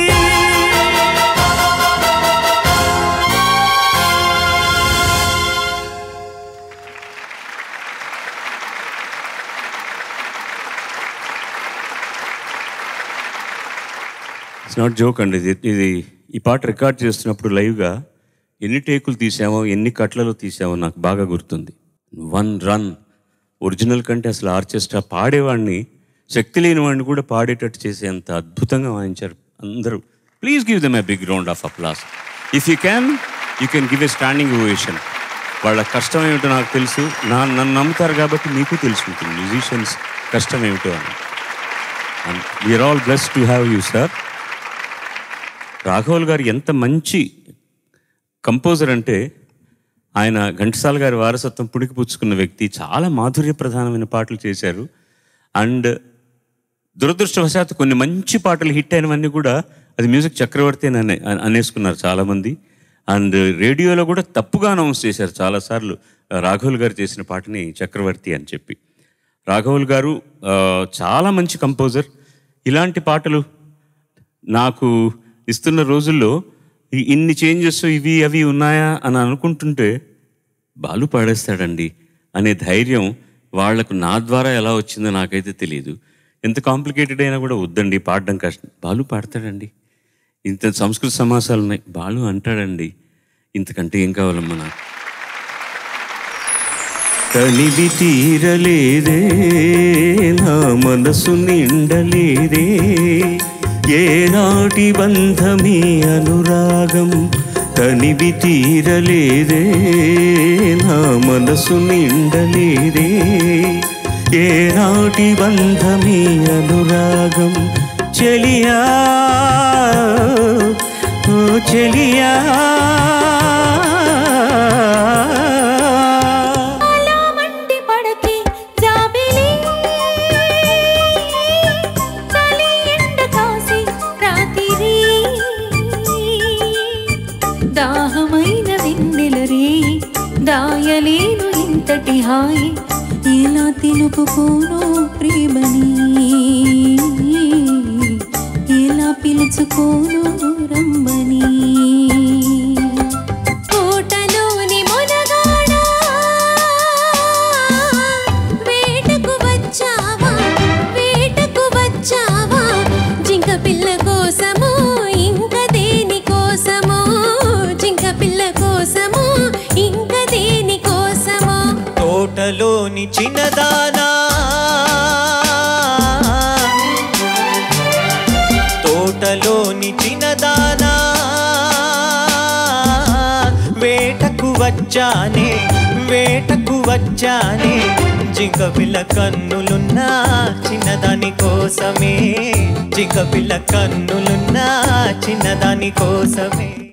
Speaker 5: ఇట్స్ నాట్ జోక్ అండి ఇది ఇది ఈ పాట రికార్డ్ చేస్తున్నప్పుడు లైవ్గా ఎన్ని టేకులు తీసామో ఎన్ని కట్లలో తీసామో నాకు బాగా గుర్తుంది వన్ రన్ ఒరిజినల్ కంటే అసలు ఆర్కెస్ట్రా పాడేవాడిని శక్తి లేని వాడిని కూడా పాడేటట్టు చేసేంత అద్భుతంగా వాయించారు అందరూ please give them a big round of applause if you can you can give a standing ovation వాళ్ళ కష్టం ఏమిటో నాకు తెలుసు నా నన్ను నమ్ముతారు కాబట్టి మీకు తెలుసుంటుంది మ్యూజిషియన్స్ కష్టం ఏమిటో అని we are all bless to have you sir రాఘవుల్ గారు ఎంత మంచి కంపోజర్ అంటే ఆయన ఘంటసాల గారి వారసత్వం పుణికిపుచ్చుకున్న వ్యక్తి చాలా మాధుర్య ప్రధానమైన పాటలు చేశారు అండ్ దురదృష్టవశాత్తు కొన్ని మంచి పాటలు హిట్ అయినవన్నీ కూడా అది మ్యూజిక్ చక్రవర్తి అని అనే అనేసుకున్నారు చాలామంది అండ్ రేడియోలో కూడా తప్పుగా అనౌన్స్ చేశారు చాలాసార్లు రాఘవుల్ గారు చేసిన పాటని చక్రవర్తి అని చెప్పి రాఘవుల్ గారు ఆ, చాలా మంచి కంపోజర్ ఇలాంటి పాటలు నాకు ఇస్తున్న రోజుల్లో ఈ ఇన్ని చేంజెస్ ఇవి అవి ఉన్నాయా అని అనుకుంటుంటే బాలు పాడేస్తాడండి అనే ధైర్యం వాళ్లకు నా ద్వారా ఎలా వచ్చిందో నాకైతే తెలియదు ఎంత కాంప్లికేటెడ్ అయినా కూడా వద్దండి పాడడం కష్టం బాలు పాడతాడండి ఇంత సంస్కృత సమాసాలు ఉన్నాయి బాలు అంటాడండి ఇంతకంటే ఏం కావాలమ్మా నాకు
Speaker 11: తనివి తీరలేదే నా మనసు నిండలేదే ఏనాటి బంధమే అనురాగం తనివి తీరలేదే నా మనసు నిండలేదే ఏనాటి బంధమీ అనురాగం చెలియా ఓ చెలియా
Speaker 8: అలా మండి పడకే జాబిలి చలి ఎండ కాసి రాత్రి దాహమైన వెన్నెలరే దాయలేను ఇంతటి హాయి ఎలా తెలుపుకోను ప్రేమని ఎలా పిలుచుకోను రమ్మని కోటలోని మొనగాడా వేటకు వచ్చావా వేటకు వచ్చావా జింక పిల్ల కోసము ఇంక దేని కోసము జింక పిల్ల కోసము ఇంక దేని కోసము
Speaker 2: తోటలోని చిన్నదానా తోటలోని చిన్నదానా వేటకు వచ్చానే వేటకు వచ్చానే జింక పిల్ల కన్నులున్నా చిన్నదాని కోసమే జింక పిల్ల కన్నులున్నా చిన్నదాని కోసమే